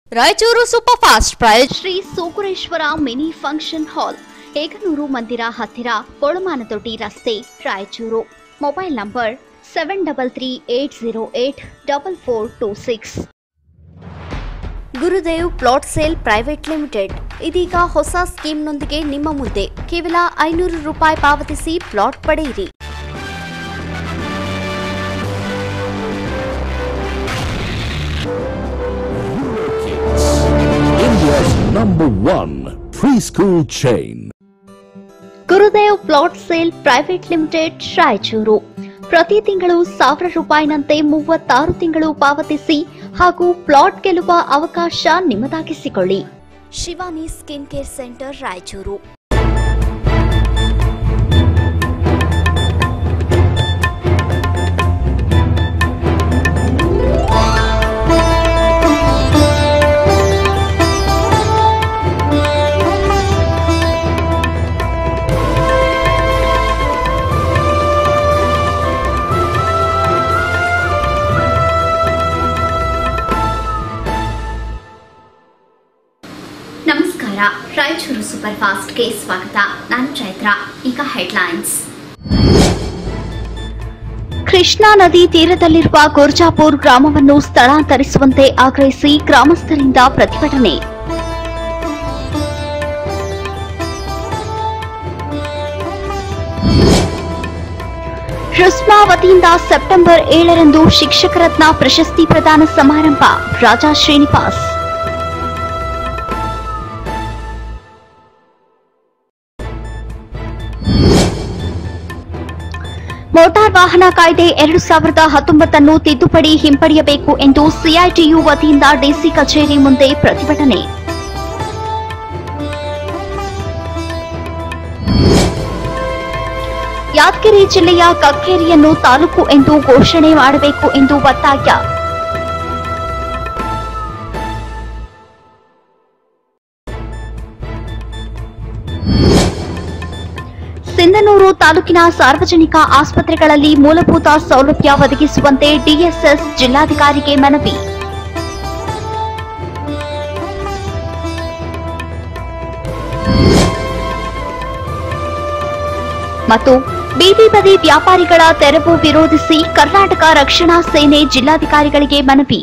Raichur super fast price Shri Sokureshwara mini function hall Ekanur ಮಂದಿರ ಹತ್ತಿರ ಕೊಳಮಾನದೊಡ್ಡಿ ರಸ್ತೆ Raichur mobile number seven double three eight zero eight double four two six Gurudev plot sale private limited ಇದೀಗ ಹೊಸ ಸ್ಕೀಮ್ನೊಂದಿಗೆ ನಿಮ್ಮ ಮುಂದೆ ಕೇವಲ ಐನೂರು ರೂಪಾಯಿ ಪಾವತಿಸಿ ಪ್ಲಾಟ್ ಪಡೆಯಿರಿ India's number one preschool chain. Gurudev plot sale private limited Raichur ಪ್ರತಿ ತಿಂಗಳು ಸಾವಿರ ರೂಪಾಯಿನಂತೆ ಮೂವತ್ತಾರು ತಿಂಗಳು ಪಾವತಿಸಿ ಹಾಗೂ ಪ್ಲಾಟ್ ಗೆಲ್ಲುವ ಅವಕಾಶ ನಿಮ್ಮದಾಗಿಸಿಕೊಳ್ಳಿ Shivani skin care centre Raichur ನಮಸ್ಕಾರ ರಾಯಚೂರು ಸೂಪರ್ ಫಾಸ್ಟ್ಗೆ ಸ್ವಾಗತ ನಾನು ಚೈತ್ರ ಈಗ ಹೆಡ್ಲೈನ್ಸ್ ಕೃಷ್ಣಾ ನದಿ ತೀರದಲ್ಲಿರುವ ಗೋರ್ಜಾಪುರ್ ಗ್ರಾಮವನ್ನು ಸ್ಥಳಾಂತರಿಸುವಂತೆ ಆಗ್ರಹಿಸಿ ಗ್ರಾಮಸ್ಥರಿಂದ ಪ್ರತಿಭಟನೆ ರುಸ್ಮಾ ವತಿಯಿಂದ ಸೆಪ್ಟೆಂಬರ್ ಏಳರಂದು ಶಿಕ್ಷಕ ರತ್ನ ಪ್ರಶಸ್ತಿ ಪ್ರದಾನ ಸಮಾರಂಭ ರಾಜಾ ಶ್ರೀನಿವಾಸ್ ಮೋಟಾರ್ ವಾಹನ ಕಾಯ್ದೆ ಎರಡು ಸಾವಿರದ ಹತ್ತೊಂಬತ್ತನ್ನು ತಿದ್ದುಪಡಿ ಹಿಂಪಡೆಯಬೇಕು ಎಂದು ಸಿಐಟಿಯು ವತಿಯಿಂದ ಡಿಸಿ ಕಚೇರಿ ಮುಂದೆ ಪ್ರತಿಭಟನೆ ಯಾದಗಿರಿ ಜಿಲ್ಲೆಯ ಕಕ್ಕೇರಿಯನ್ನು ತಾಲೂಕು ಎಂದು ಘೋಷಣೆ ಮಾಡಬೇಕು ಎಂದು ಒತ್ತಾಯ ಸಿಂಧನೂರು ತಾಲೂಕಿನ ಸಾರ್ವಜನಿಕ ಆಸ್ಪತ್ರೆಗಳಲ್ಲಿ ಮೂಲಭೂತ ಸೌಲಭ್ಯ ಒದಗಿಸುವಂತೆ ಡಿಎಸ್ಎಸ್ ಜಿಲ್ಲಾಧಿಕಾರಿಗೆ ಮನವಿ ಮತ್ತು ಬೀದಿ ಬದಿ ವ್ಯಾಪಾರಿಗಳ ತೆರವು ವಿರೋಧಿಸಿ ಕರ್ನಾಟಕ ರಕ್ಷಣಾ ಸೇನೆ ಜಿಲ್ಲಾಧಿಕಾರಿಗಳಿಗೆ ಮನವಿ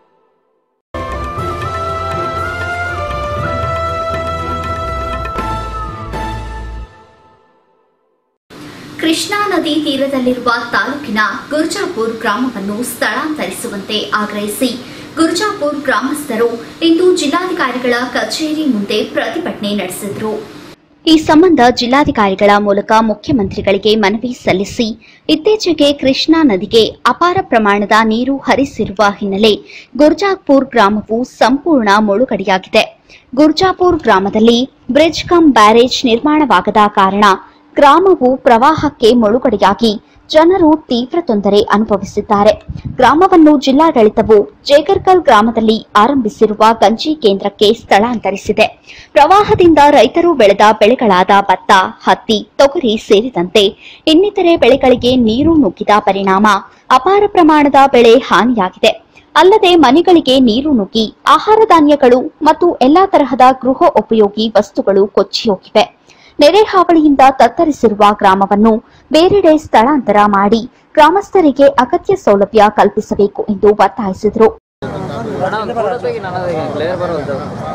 ಕೃಷ್ಣಾ ನದಿ ತೀರದಲ್ಲಿರುವ ತಾಲೂಕಿನ ಗುರ್ಜಾಪುರ್ ಗ್ರಾಮವನ್ನು ಸ್ಥಳಾಂತರಿಸುವಂತೆ ಆಗ್ರಹಿಸಿ ಗುರ್ಜಾಪುರ್ ಗ್ರಾಮಸ್ಥರು ಇಂದು ಜಿಲ್ಲಾಧಿಕಾರಿಗಳ ಕಚೇರಿ ಮುಂದೆ ಪ್ರತಿಭಟನೆ ನಡೆಸಿದರು ಈ ಸಂಬಂಧ ಜಿಲ್ಲಾಧಿಕಾರಿಗಳ ಮೂಲಕ ಮುಖ್ಯಮಂತ್ರಿಗಳಿಗೆ ಮನವಿ ಸಲ್ಲಿಸಿ ಇತ್ತೀಚೆಗೆ ಕೃಷ್ಣಾ ನದಿಗೆ ಅಪಾರ ಪ್ರಮಾಣದ ನೀರು ಹರಿಸಿರುವ ಹಿನ್ನೆಲೆ ಗುರ್ಜಾಪುರ್ ಗ್ರಾಮವು ಸಂಪೂರ್ಣ ಮುಳುಗಡೆಯಾಗಿದೆ ಗುರ್ಜಾಪುರ್ ಗ್ರಾಮದಲ್ಲಿ ಬ್ರಿಡ್ಜ್ ಕಮ್ ಬ್ಯಾರೇಜ್ ನಿರ್ಮಾಣವಾಗದ ಕಾರಣ ಗ್ರಾಮವು ಪ್ರವಾಹಕ್ಕೆ ಮುಳುಗಡೆಯಾಗಿ ಜನರು ತೀವ್ರ ತೊಂದರೆ ಅನುಭವಿಸಿದ್ದಾರೆ ಗ್ರಾಮವನ್ನು ಜಿಲ್ಲಾಡಳಿತವು ಜೇಗರ್ಕಲ್ ಗ್ರಾಮದಲ್ಲಿ ಆರಂಭಿಸಿರುವ ಗಂಜಿ ಕೇಂದ್ರಕ್ಕೆ ಸ್ಥಳಾಂತರಿಸಿದೆ ಪ್ರವಾಹದಿಂದ ರೈತರು ಬೆಳೆದ ಬೆಳೆಗಳಾದ ಭತ್ತ ಹತ್ತಿ ತೊಗರಿ ಸೇರಿದಂತೆ ಇನ್ನಿತರೆ ಬೆಳೆಗಳಿಗೆ ನೀರು ನುಗ್ಗಿದ ಪರಿಣಾಮ ಅಪಾರ ಪ್ರಮಾಣದ ಬೆಳೆ ಹಾನಿಯಾಗಿದೆ ಅಲ್ಲದೆ ಮನೆಗಳಿಗೆ ನೀರು ನುಗ್ಗಿ ಆಹಾರ ಧಾನ್ಯಗಳು ಮತ್ತು ಎಲ್ಲಾ ತರಹದ ಗೃಹ ಉಪಯೋಗಿ ವಸ್ತುಗಳು ಕೊಚ್ಚಿ ಹೋಗಿವೆ ನೆರೆ ಹಾವಳಿಯಿಂದ ತತ್ತರಿಸಿರುವ ಗ್ರಾಮವನ್ನು ಬೇರೆಡೆ ಸ್ಥಳಾಂತರ ಮಾಡಿ ಗ್ರಾಮಸ್ಥರಿಗೆ ಅಗತ್ಯ ಸೌಲಭ್ಯ ಕಲ್ಪಿಸಬೇಕು ಎಂದು ಒತ್ತಾಯಿಸಿದರು ಅಣ್ಣ ಫೋಟೋ ತೆಗಿ ನಾನು ಅದಕ್ಕೆ ಕ್ಲಿಯರ್ ಬರೋದು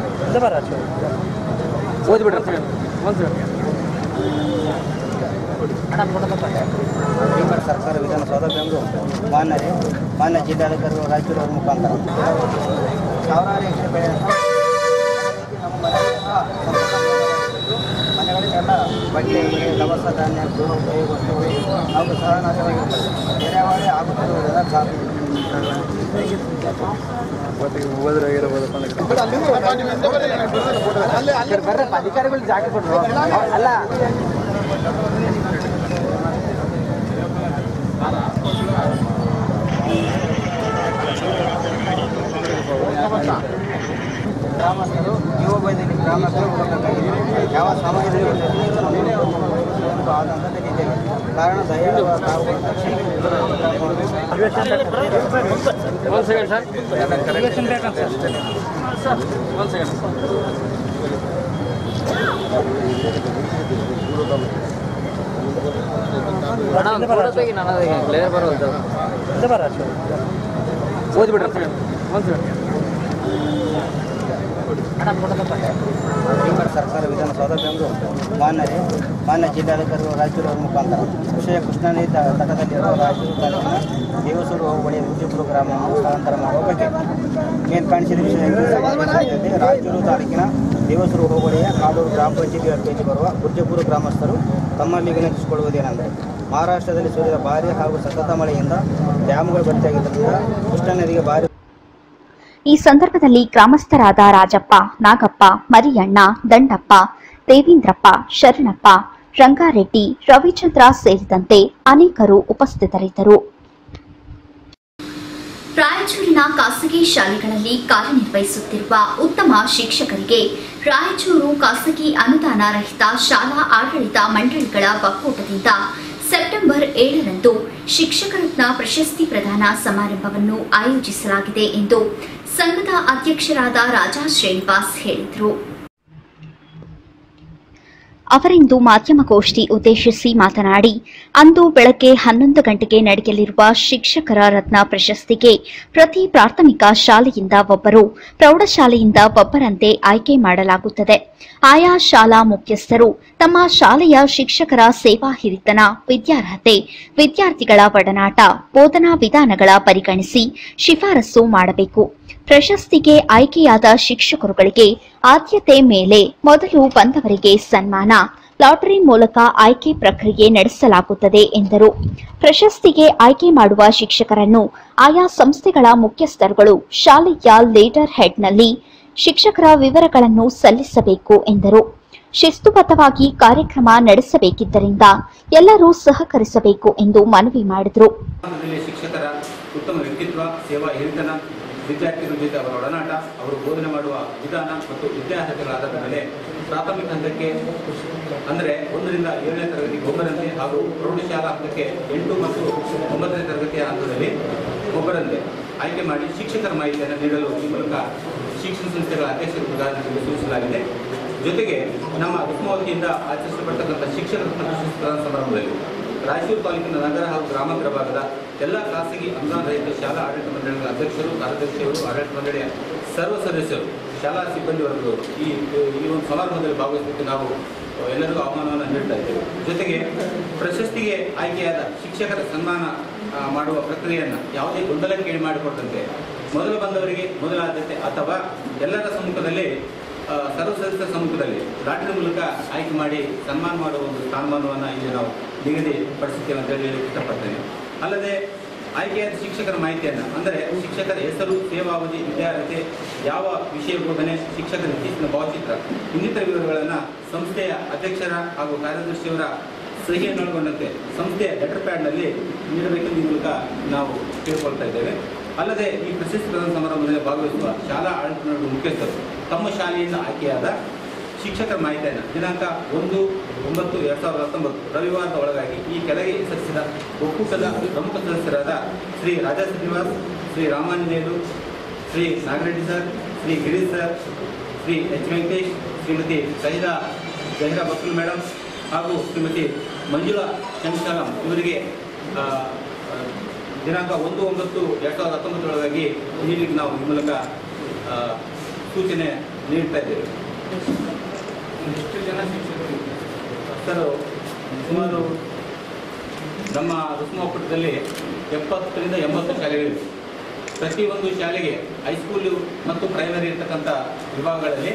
ಓದ್ಬಿಡ್ರಿ ಒಂದು ಬೀಮರ್ ಸರ್ಕಾರ ವಿಧಾನಸೌಧ ಬೆಂಗಳೂರು ಮಾನ್ಯರೇ ಮಾನ್ಯ ಜಿಲ್ಲಾಧಿಕಾರಿಗಳು ರಾಯಚೂರು ಅವರ ಮುಖಾಂತರ ಸಾವಿರಾರು ಎಕರೆ ಬೆಳೆ ನಮ್ಮ ಮನೆಗಳ ಮನೆಗಳಿಗೆಲ್ಲ ಬಟ್ಟೆ ಬರೆ, ದವಸ ಧಾನ್ಯ ಗೃಹ ಉಪಯೋಗ ವಸ್ತುಗಳು ಅವು ಸಹ ನಾಶವಾಗಿರ್ತದೆ ನೆರೆಹಾವಳಿ ಆಗುತ್ತಿರುವುದರಿಂದ ಸಾಕು ಬರ್ರಪ್ಪ ಅಧಿಕಾರಿಗಳು ಜಾಗ ಕೊಟ್ಟರು ಅಲ್ಲ ಗ್ರಾಮಸ್ಥರು ಯುವ ವೈದ್ಯಕೀಯ ಗ್ರಾಮಸ್ಥರು ಹೋಗಬೇಕಾಗಿದೆ ಯಾವ ಸಮಯದಲ್ಲಿ ನೀರು ನಮ್ಮ ಆದಂಥ ಕಾರಣ ದಯಾಳುವ ತಾವು ಒಂದು ಸೆಕೆಂಡ್ ಸರ್ ಒಂದು ಸೆಕೆಂಡ್ ಅಣ್ಣ ಒಂದು ಫೋಟೋ ತೆಗಿ ನಾನು ಅದಕ್ಕೆ ಕ್ಲಿಯರ್ ಬರೋದು ಓದ್ಬಿಡ್ರಿ ಒಂದು ಸೆಕೆಂಡ್ ಅಣ್ಣ ಫೋಟೋ ತಪ್ಪ ಬೆಂಗಳೂರು ಸರ್ಕಾರ ವಿಧಾನಸೌಧವೆಂದು ಮಾನ್ಯರೇ ಮಾನ್ಯ ಜಿಲ್ಲಾಧಿಕಾರಿಗಳು ರಾಯಚೂರು ಅವರ ಮುಖಾಂತರ ವಿಷಯ ಕೃಷ್ಣಾ ನದಿ ತ- ತಟದಲ್ಲಿರುವ ರಾಯಚೂರು ತಾಲೂಕಿನ ದೇವಸೂರು ಹೋಬಳಿಯ ವಿಜಯಪುರ ಗ್ರಾಮವನ್ನು ಸ್ಥಳಾಂತರ ಮಾಡುವ ಬಗ್ಗೆ ಮೇಲ್ ಕಾಣಿಸಿದ ವಿಷಯಕ್ಕೆ ಸಂಬಂಧಿಸಿದಂತೆ ರಾಯಚೂರು ತಾಲೂಕಿನ ದೇವಸೂರು ಹೋಬಳಿಯ ಕಾಡೂರು ಗ್ರಾಮ ಪಂಚಾಯತಿ ವ್ಯಾಪ್ತಿಯಲ್ಲಿ ಬರುವ ಗುರ್ಜಪುರ ಗ್ರಾಮಸ್ಥರು ತಮ್ಮಲ್ಲಿ ವಿನಂತಿಸಿಕೊಳ್ಳುವುದೇನೆಂದರೆ ಮಹಾರಾಷ್ಟ್ರದಲ್ಲಿ ಸುರಿದ ಭಾರಿ ಹಾಗೂ ಸತತ ಮಳೆಯಿಂದ ಡ್ಯಾಮ್ಗಳು ಭರ್ತಿಯಾಗಿದ್ದರಿಂದ ಕೃಷ್ಣಾ ನದಿಗೆ ಭಾರಿ ಈ ಸಂದರ್ಭದಲ್ಲಿ ಗ್ರಾಮಸ್ಥರಾದ ರಾಜಪ್ಪ ನಾಗಪ್ಪ ಮರಿಯಣ್ಣ ದಂಡಪ್ಪ ದೇವೀಂದ್ರಪ್ಪ ಶರಣಪ್ಪ ರಂಗಾರೆಡ್ಡಿ ರವಿಚಂದ್ರ ಸೇರಿದಂತೆ ಅನೇಕರು ಉಪಸ್ಥಿತರಿದ್ದರು ರಾಯಚೂರಿನ ಖಾಸಗಿ ಶಾಲೆಗಳಲ್ಲಿ ಕಾರ್ಯನಿರ್ವಹಿಸುತ್ತಿರುವ ಉತ್ತಮ ಶಿಕ್ಷಕರಿಗೆ ರಾಯಚೂರು ಖಾಸಗಿ ಅನುದಾನ ರಹಿತ ಶಾಲಾ ಆಡಳಿತ ಮಂಡಳಿಗಳ ಒಕ್ಕೂಟದಿಂದ ಸೆಪ್ಟೆಂಬರ್ ಏಳರಂದು ಶಿಕ್ಷಕರತ್ನ ಪ್ರಶಸ್ತಿ ಪ್ರದಾನ ಸಮಾರಂಭವನ್ನು ಆಯೋಜಿಸಲಾಗಿದೆ ಎಂದು ಸಂಘದ ಅಧ್ಯಕ್ಷರಾದ ರಾಜಾ ಶ್ರೀನಿವಾಸ್ ಹೇಳಿದರು ಅವರಿಂದು ಮಾಧ್ಯಮಗೋಷ್ಠಿ ಉದ್ದೇಶಿಸಿ ಮಾತನಾಡಿ ಅಂದು ಬೆಳಗ್ಗೆ ಹನ್ನೊಂದು ಗಂಟೆಗೆ ನಡೆಯಲಿರುವ ಶಿಕ್ಷಕರ ರತ್ನ ಪ್ರಶಸ್ತಿಗೆ ಪ್ರತಿ ಪ್ರಾಥಮಿಕ ಶಾಲೆಯಿಂದ ಒಬ್ಬರು ಪ್ರೌಢಶಾಲೆಯಿಂದ ಒಬ್ಬರಂತೆ ಆಯ್ಕೆ ಮಾಡಲಾಗುತ್ತದೆ ಆಯಾ ಶಾಲಾ ಮುಖ್ಯಸ್ಥರು ತಮ್ಮ ಶಾಲೆಯ ಶಿಕ್ಷಕರ ಸೇವಾ ಹಿರಿತನ ವಿದ್ಯಾರ್ಹತೆ ವಿದ್ಯಾರ್ಥಿಗಳ ಒಡನಾಟ ಬೋಧನಾ ವಿಧಾನಗಳ ಪರಿಗಣಿಸಿ ಶಿಫಾರಸು ಮಾಡಬೇಕು ಪ್ರಶಸ್ತಿಗೆ ಆಯ್ಕೆಯಾದ ಶಿಕ್ಷಕರುಗಳಿಗೆ ಆದ್ಯತೆ ಮೇಲೆ ಮೊದಲು ಬಂದವರಿಗೆ ಸನ್ಮಾನ ಲಾಟರಿ ಮೂಲಕ ಆಯ್ಕೆ ಪ್ರಕ್ರಿಯೆ ನಡೆಸಲಾಗುತ್ತದೆ ಎಂದರು ಪ್ರಶಸ್ತಿಗೆ ಆಯ್ಕೆ ಮಾಡುವ ಶಿಕ್ಷಕರನ್ನು ಆಯಾ ಸಂಸ್ಥೆಗಳ ಮುಖ್ಯಸ್ಥರುಗಳು ಶಾಲೆಯ ಲೀಡರ್ ಹೆಡ್ನಲ್ಲಿ ಶಿಕ್ಷಕರ ವಿವರಗಳನ್ನು ಸಲ್ಲಿಸಬೇಕು ಎಂದರು ಶಿಸ್ತುಬದ್ಧವಾಗಿ ಕಾರ್ಯಕ್ರಮ ನಡೆಸಬೇಕಿದ್ದರಿಂದ ಎಲ್ಲರೂ ಸಹಕರಿಸಬೇಕು ಎಂದು ಮನವಿ ಮಾಡಿದರು ಸಮಾಜದಲ್ಲಿ ಶಿಕ್ಷಕರ ಉತ್ತಮ ವ್ಯಕ್ತಿತ್ವ ಸೇವಾ ಹಿರಿತನ ವಿದ್ಯಾರ್ಥಿಗಳ ಜೊತೆ ಅವರ ಒಡನಾಟ ಅವರು ಬೋಧನೆ ಮಾಡುವ ವಿಧಾನ ಮತ್ತು ವಿದ್ಯಾರ್ಹತೆಗಳ ಆಧಾರದ ಮೇಲೆ ಪ್ರಾಥಮಿಕ ಹಂತಕ್ಕೆ ಅಂದರೆ ಒಂದರಿಂದ ಏಳನೇ ತರಗತಿ ಒಬ್ಬರಂತೆ ಹಾಗೂ ಪ್ರೌಢಶಾಲಾ ಹಂತಕ್ಕೆ ಎಂಟು ಮತ್ತು ಒಂಬತ್ತನೇ ತರಗತಿಯ ಹಂತದಲ್ಲಿ ಒಬ್ಬರಂತೆ ಆಯ್ಕೆ ಮಾಡಿ ಶಿಕ್ಷಕರ ಮಾಹಿತಿಯನ್ನು ನೀಡಲು ಈ ಮೂಲಕ ಶಿಕ್ಷಣ ಸಂಸ್ಥೆಗಳ ಅಧ್ಯಕ್ಷರ ಪ್ರಧಾನರಿಗೆ ಸೂಚಿಸಲಾಗಿದೆ ಜೊತೆಗೆ ನಮ್ಮ ಉಸ್ಮ ವತಿಯಿಂದ ಆಚರಿಸಲ್ಪಡ್ತಕ್ಕಂಥ ಶಿಕ್ಷಕ ರತ್ನ ಪ್ರಶಸ್ತಿ ಪ್ರದಾನ ಸಮಾರಂಭದಲ್ಲಿ ರಾಯಚೂರು ತಾಲೂಕಿನ ನಗರ ಹಾಗೂ ಗ್ರಾಮಾಂತರ ಭಾಗದ ಎಲ್ಲ ಖಾಸಗಿ ಅನುದಾನ ರಹಿತ ಶಾಲಾ ಆಡಳಿತ ಮಂಡಳಿಗಳ ಅಧ್ಯಕ್ಷರು ಕಾರ್ಯದರ್ಶಿಯವರು ಆಡಳಿತ ಮಂಡಳಿಯ ಸರ್ವ ಸದಸ್ಯರು ಶಾಲಾ ಸಿಬ್ಬಂದಿ ವರ್ಗದವರು ಈ ಈ ಒಂದು ಸಮಾರಂಭದಲ್ಲಿ ಭಾಗವಹಿಸಲಿಕ್ಕೆ ನಾವು ಎಲ್ಲರಿಗೂ ಆಹ್ವಾನವನ್ನು ನೀಡ್ತಾ ಇದ್ದೇವೆ ಜೊತೆಗೆ ಪ್ರಶಸ್ತಿಗೆ ಆಯ್ಕೆಯಾದ ಶಿಕ್ಷಕರ ಸನ್ಮಾನ ಆ, ಮಾಡುವ ಪ್ರಕ್ರಿಯೆಯನ್ನು ಯಾವುದೇ ಗೊಂದಲಕ್ಕೆ ಏಳು ಮಾಡಿಕೊಟ್ಟಂತೆ ಮೊದಲು ಬಂದವರಿಗೆ ಮೊದಲ ಆದ್ಯತೆ ಅಥವಾ ಎಲ್ಲರ ಸಮ್ಮುಖದಲ್ಲಿ ಆ, ಸರ್ವ ಸದಸ್ಯರ ಸಮ್ಮುಖದಲ್ಲಿ ಲಾಟರಿ ಮೂಲಕ ಆಯ್ಕೆ ಮಾಡಿ ಸನ್ಮಾನ ಮಾಡುವ ಒಂದು ಸ್ಥಾನಮಾನವನ್ನು ಇಲ್ಲಿ ನಾವು ನಿಗದಿಪಡಿಸುತ್ತೇವೆ ಅಂತ ಹೇಳಿ ಹೇಳಕ್ಕೆ ಇಷ್ಟಪಡ್ತೇನೆ ಅಲ್ಲದೆ ಆಯ್ಕೆಯಾದ ಶಿಕ್ಷಕರ ಮಾಹಿತಿಯನ್ನು ಅಂದರೆ ಶಿಕ್ಷಕರ ಹೆಸರು ಸೇವಾವಧಿ ವಿದ್ಯಾರ್ಹತೆ ಯಾವ ವಿಷಯ ಬೋಧನೆ ಶಿಕ್ಷಕರ ಇತ್ತೀಚಿನ ಭಾವಚಿತ್ರ ಇನ್ನಿತರ ವಿವರಗಳನ್ನು ಸಂಸ್ಥೆಯ ಅಧ್ಯಕ್ಷರ ಹಾಗೂ ಕಾರ್ಯದರ್ಶಿಯವರ ಸಹಿಯನ್ನೊಳಗೊಂಡಂತೆ ಸಂಸ್ಥೆಯ ಲೆಟರ್ ಪ್ಯಾಡ್ನಲ್ಲಿ ನೀಡಬೇಕೆಂದು ಈ ಮೂಲಕ ನಾವು ಕೇಳಿಕೊಳ್ತಾ ಇದ್ದೇವೆ ಅಲ್ಲದೆ ಈ ಪ್ರಶಸ್ತಿ ಪ್ರದಾನ ಸಮಾರಂಭದಲ್ಲಿ ಭಾಗವಹಿಸುವ ಶಾಲಾ ಆಡಳಿತ ಮಂಡಳಿ ಮುಖ್ಯಸ್ಥರು ತಮ್ಮ ಶಾಲೆಯಿಂದ ಆಯ್ಕೆಯಾದ ಶಿಕ್ಷಕರ ಮಾಹಿತಿಯನ್ನು ದಿನಾಂಕ ಒಂದು ಒಂಬತ್ತು ಎರಡು ಸಾವಿರದ ಹತ್ತೊಂಬತ್ತು ರವಿವಾರದ ಒಳಗಾಗಿ ಈ ಕೆಳಗೆ ಹೆಸರಿಸಿದ ಒಕ್ಕೂಟದ ಪ್ರಮುಖ ಸದಸ್ಯರಾದ ಶ್ರೀ ರಾಜಾ ಶ್ರೀನಿವಾಸ್ ಶ್ರೀ ರಾಮಾಂಜನೇಯರು Shri Nagareddy sir Shri Girish sir Shri H Venkatesh Shrimati Sahida Jahira Basul madam ಹಾಗೂ ಶ್ರೀಮತಿ ಮಂಜುಳಾ ಶಂಕರಂ ಇವರಿಗೆ ಆ, ಆ, ದಿನಾಂಕ ಒಂದು ಒಂಬತ್ತು ಎರಡು ಸಾವಿರದ ಹತ್ತೊಂಬತ್ತರೊಳಗಾಗಿ ನೀಡಲಿಕ್ಕೆ ನಾವು ಈ ಮೂಲಕ ಆ, ಸೂಚನೆ ನೀಡ್ತಾ ಇದ್ದೇವೆ ಎಷ್ಟು ಜನ ಶಿಕ್ಷಕರು ಸರ್ ಸುಮಾರು ನಮ್ಮ ರುಸ್ಮ ಒಕ್ಕೂಟದಲ್ಲಿ ಎಪ್ಪತ್ತರಿಂದ ಎಂಬತ್ತು ಶಾಲೆಗಳಿವೆ ಪ್ರತಿಯೊಂದು ಶಾಲೆಗೆ ಹೈಸ್ಕೂಲು ಮತ್ತು ಪ್ರೈಮರಿ ಇರ್ತಕ್ಕಂಥ ವಿಭಾಗಗಳಲ್ಲಿ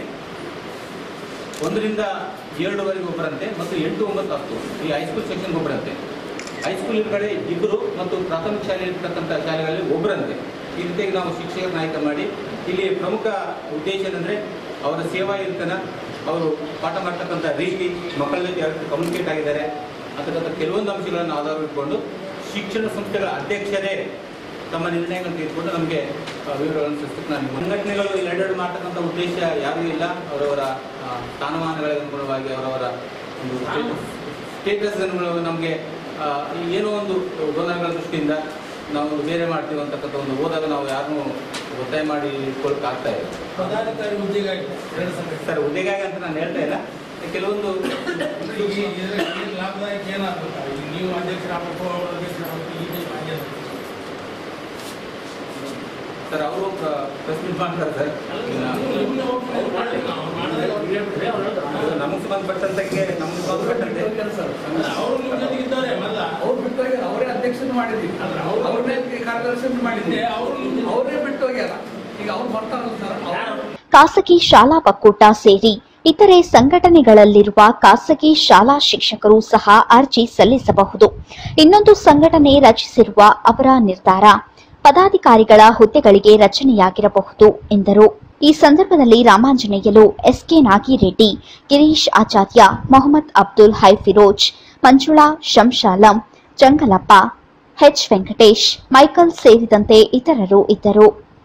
ಒಂದರಿಂದ ಏಳರವರೆಗೆ ಒಬ್ಬರಂತೆ ಮತ್ತು ಎಂಟು ಒಂಬತ್ತು ಹತ್ತು ಈ ಹೈಸ್ಕೂಲ್ ಸೆಕ್ಷನ್ ಒಬ್ಬರಂತೆ ಹೈಸ್ಕೂಲ್ ಕಡೆ ಇಬ್ಬರು ಮತ್ತು ಪ್ರಾಥಮಿಕ ಶಾಲೆ ಇರ್ತಕ್ಕಂಥ ಶಾಲೆಗಳಲ್ಲಿ ಒಬ್ಬರಂತೆ ಈ ರೀತಿಯಾಗಿ ನಾವು ಶಿಕ್ಷಕರನ್ನ ಆಯ್ಕೆ ಮಾಡಿ ಇಲ್ಲಿ ಪ್ರಮುಖ ಉದ್ದೇಶ ಏನಂದರೆ ಅವರ ಸೇವಾ ಇರ್ತನ ಅವರು ಪಾಠ ಮಾಡ್ತಕ್ಕಂಥ ರೀತಿ ಮಕ್ಕಳ ಜೊತೆ ಯಾವ ರೀತಿ ಕಮ್ಯುನಿಕೇಟ್ ಆಗಿದ್ದಾರೆ ಅಂತಕ್ಕಂಥ ಕೆಲವೊಂದು ಅಂಶಗಳನ್ನು ಆಧಾರವಿಟ್ಕೊಂಡು ಶಿಕ್ಷಣ ಸಂಸ್ಥೆಗಳ ಅಧ್ಯಕ್ಷರೇ ತಮ್ಮ ನಿರ್ಣಯಗಳನ್ನು ತೆಗೆದುಕೊಂಡು ನಮಗೆ ಆ, ವಿವರಗಳನ್ನು ಸೃಷ್ಟಿಸಿ ನಾನು ಸಂಘಟನೆಗಳು ಎರಡೆರಡು ಮಾಡ್ತಕ್ಕಂಥ ಉದ್ದೇಶ ಯಾರೂ ಇಲ್ಲ ಅವರವರ ಆ, ಸ್ಥಾನಮಾನಗಳಿಗೆ ಅನುಗುಣವಾಗಿ ಅವರವರ ಒಂದು ಸ್ಟೇಟಸ್ ಸ್ಟೇಟಸ್ ಅನುಗುಣವಾಗಿ ನಮಗೆ ಏನೋ ಒಂದು ಗೊಂದಲಗಳ ದೃಷ್ಟಿಯಿಂದ ನಾವು ಬೇರೆ ಮಾಡ್ತೀವಿ ಅಂತಕ್ಕಂಥ ಒಂದು ಹೋದಾಗ ನಾವು ಯಾರನ್ನೂ ಒತ್ತಾಯ ಮಾಡಿ ಇಟ್ಕೊಳ್ಳೋಕೆ ಆಗ್ತಾ ಇಲ್ಲ ಪದಾಧಿಕಾರಿ ಹುದ್ದೆಗಾಗಿ ಎರಡು ಸಂಘಟನೆ ಸರ್ ಉದ್ಯೋಗಾಗಿ ಅಂತ ನಾನು ಹೇಳ್ತಾ ಇಲ್ಲ ಕೆಲವೊಂದು ಈಗ ಇದರ ಏನು ಲಾಭದಾಯಕ ಏನಾಗ್ಬೇಕು ಈಗ ನೀವು ಅಧ್ಯಕ್ಷರಾಗಬೇಕು ಅವರು ಅಧ್ಯಕ್ಷರಾಗಬೇಕು ಈ ಟೈಪ್ ಹಾಗೆ ಸರ್ ಅವರು ಪ್ರೆಸ್ ಮೀಟ್ ಮಾಡ್ತಾರೆ ಸರ್ ನಿಮ್ಮನ್ನ ಹೋಗ್ತಾರೆ, ಮಾಡ್ಲಿ ನಾವು, ಮಾಡಿದ್ರೆ ಅವ್ರಿಗೆ ಹೇಳ್ಬಿಟ್ರೆ ಅವ್ರು ಹೇಳ್ತಾರೆ. ನಮಗೆ ಸಂಬಂಧಪಟ್ಟಂತಕ್ಕೆ ನಮಗೆ ಸಂಬಂಧಪಟ್ಟಂತೆ ಅಲ್ಲ, ಅವರು ನಿಮ್ಮ ಜೊತೆಗೆ ಇದ್ದಾರೆ ಮೊದಲ ಅವ್ರು ಬಿಟ್ಟು ಹೋಗ್ಯಾರ ಅವರೇ ಅಧ್ಯಕ್ಷನ ಮಾಡಿದ್ವಿ ಅವ್ರು- ಅವ್ರನ್ನೇ ಕಾರ್ಯದರ್ಶಿ ಮಾಡಿದ್ವಿ ಅವರು ನಿಮ್ಮ ಅವರೇ ಬಿಟ್ಟು ಹೋಗ್ಯಾರ ಈಗ ಅವ್ರು ಬರ್ತಾರಲ್ಲ ಸರ್ ಅವ್ರು ಖಾಸಗಿ ಶಾಲಾ ಒಕ್ಕೂಟ ಸೇರಿ ಇತರೆ ಸಂಘಟನೆಗಳಲ್ಲಿರುವ ಖಾಸಗಿ ಶಾಲಾ ಶಿಕ್ಷಕರು ಸಹ ಅರ್ಜಿ ಸಲ್ಲಿಸಬಹುದು ಇನ್ನೊಂದು ಸಂಘಟನೆ ರಚಿಸಿರುವ ಅವರ ನಿರ್ಧಾರ ಪದಾಧಿಕಾರಿಗಳ ಹುದ್ದೆಗಳಿಗೆ ರಚನೆಯಾಗಿರಬಹುದು ಎಂದರು ಈ ಸಂದರ್ಭದಲ್ಲಿ Ramanjaneyalu SK Nagireddy Girish Acharya Mohammed Abdul Hai Firoz Manjula Shamshalam Jangalappa H Venkatesh Michael ಸೇರಿದಂತೆ ಇತರರು ಇದ್ದರು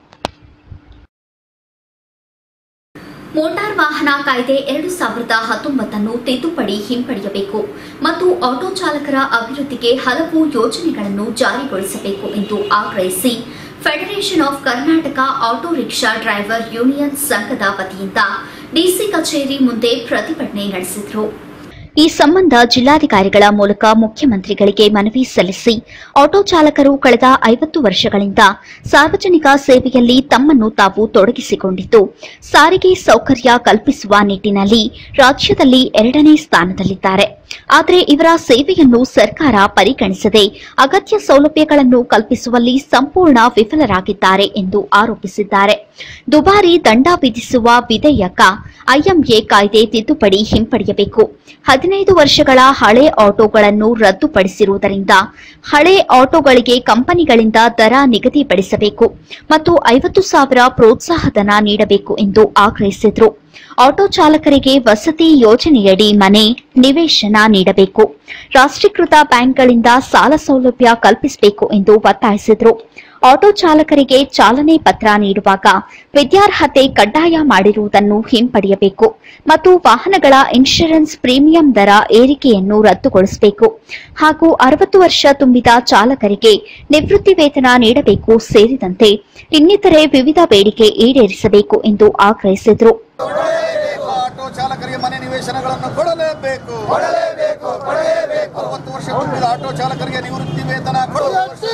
ಮೋಟಾರ್ ವಾಹನ ಕಾಯ್ದೆ ಎರಡು ಸಾವಿರದ ಹತ್ತೊಂಬತ್ತನ್ನು ತಿದ್ದುಪಡಿ ಹಿಂಪಡೆಯಬೇಕು ಮತ್ತು ಆಟೋ ಚಾಲಕರ ಅಭಿವೃದ್ಧಿಗೆ ಹಲವು ಯೋಜನೆಗಳನ್ನು ಜಾರಿಗೊಳಿಸಬೇಕು ಎಂದು ಆಗ್ರಹಿಸಿ federation of Karnataka auto rickshaw driver union ಸಂಘದ ವತಿಯಿಂದ ಡಿಸಿ ಕಚೇರಿ ಮುಂದೆ ಪ್ರತಿಭಟನೆ ನಡೆಸಿದರು ಈ ಸಂಬಂಧ ಜಿಲ್ಲಾಧಿಕಾರಿಗಳ ಮೂಲಕ ಮುಖ್ಯಮಂತ್ರಿಗಳಿಗೆ ಮನವಿ ಸಲ್ಲಿಸಿ ಆಟೋ ಚಾಲಕರು ಕಳೆದ ಐವತ್ತು ವರ್ಷಗಳಿಂದ ಸಾರ್ವಜನಿಕ ಸೇವೆಯಲ್ಲಿ ತಮ್ಮನ್ನು ತಾವು ತೊಡಗಿಸಿಕೊಂಡಿದ್ದು ಸಾರಿಗೆ ಸೌಕರ್ಯ ಕಲ್ಪಿಸುವ ನಿಟ್ಟಿನಲ್ಲಿ ರಾಜ್ಯದಲ್ಲಿ ಎರಡನೇ ಸ್ಥಾನದಲ್ಲಿದ್ದಾರೆ ಆದರೆ ಇವರ ಸೇವೆಯನ್ನು ಸರ್ಕಾರ ಪರಿಗಣಿಸದೆ ಅಗತ್ಯ ಸೌಲಭ್ಯಗಳನ್ನು ಕಲ್ಪಿಸುವಲ್ಲಿ ಸಂಪೂರ್ಣ ವಿಫಲರಾಗಿದ್ದಾರೆ ಎಂದು ಆರೋಪಿಸಿದ್ದಾರೆ ದುಬಾರಿ ದಂಡ ವಿಧಿಸುವ ವಿಧೇಯಕ ಐಎಂಎ ಕಾಯ್ದೆ ತಿದ್ದುಪಡಿ ಹಿಂಪಡೆಯಬೇಕು ಹದಿನೈದು ವರ್ಷಗಳ ಹಳೆ ಆಟೋಗಳನ್ನು ರದ್ದುಪಡಿಸಿರುವುದರಿಂದ ಹಳೆ ಆಟೋಗಳಿಗೆ ಕಂಪನಿಗಳಿಂದ ದರ ನಿಗದಿಪಡಿಸಬೇಕು ಮತ್ತು ಐವತ್ತು ಸಾವಿರ ಪ್ರೋತ್ಸಾಹಧನ ನೀಡಬೇಕು ಎಂದು ಆಗ್ರಹಿಸಿದರು ಆಟೋ ಚಾಲಕರಿಗೆ ವಸತಿ ಯೋಜನೆಯಡಿ ಮನೆ ನಿವೇಶನ ನೀಡಬೇಕು ರಾಷ್ಟ್ರೀಕೃತ ಬ್ಯಾಂಕ್ಗಳಿಂದ ಸಾಲ ಸೌಲಭ್ಯ ಕಲ್ಪಿಸಬೇಕು ಎಂದು ಒತ್ತಾಯಿಸಿದರು ಆಟೋ ಚಾಲಕರಿಗೆ ಚಾಲನೆ ಪತ್ರ ನೀಡುವಾಗ ವಿದ್ಯಾರ್ಹತೆ ಕಡ್ಡಾಯ ಮಾಡಿರುವುದನ್ನು ಹಿಂಪಡೆಯಬೇಕು ಮತ್ತು ವಾಹನಗಳ ಇನ್ಶೂರೆನ್ಸ್ ಪ್ರೀಮಿಯಂ ದರ ಏರಿಕೆಯನ್ನು ರದ್ದುಗೊಳಿಸಬೇಕು ಹಾಗೂ ಅರವತ್ತು ವರ್ಷ ತುಂಬಿದ ಚಾಲಕರಿಗೆ ನಿವೃತ್ತಿ ವೇತನ ನೀಡಬೇಕು ಸೇರಿದಂತೆ ಇನ್ನಿತರೆ ವಿವಿಧ ಬೇಡಿಕೆ ಈಡೇರಿಸಬೇಕು ಎಂದು ಆಗ್ರಹಿಸಿದರು ಆಟೋ ಚಾಲಕರಿಗೆ ಮನೆ ನಿವೇಶನಗಳನ್ನು ಕೊಡಲೇಬೇಕು ಕೊಡಲೇಬೇಕು ಕೊಡಲೇಬೇಕು ಅರವತ್ತು ವರ್ಷ ತುಂಬಿದ ಆಟೋ ಚಾಲಕರಿಗೆ ನಿವೃತ್ತಿ ವೇತನ ಕೊಡಬೇಕು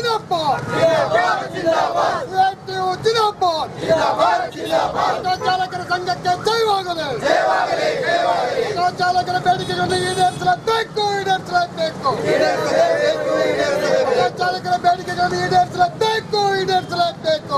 ಆಟೋ ಚಾಲಕರ ಸಂಘಕ್ಕೆ ಜಯವಾಗಲಿ ಆಟೋ ಚಾಲಕರ ಬೇಡಿಕೆಗಳನ್ನು ಈಡೇರಿಸಲೇಬೇಕು ಈಡೇರಿಸಲೇಬೇಕು ಆಟೋ ಚಾಲಕರ ಬೇಡಿಕೆಗಳನ್ನು ಈಡೇರಿಸಲೇಬೇಕು ಈಡೇರಿಸಲೇಬೇಕು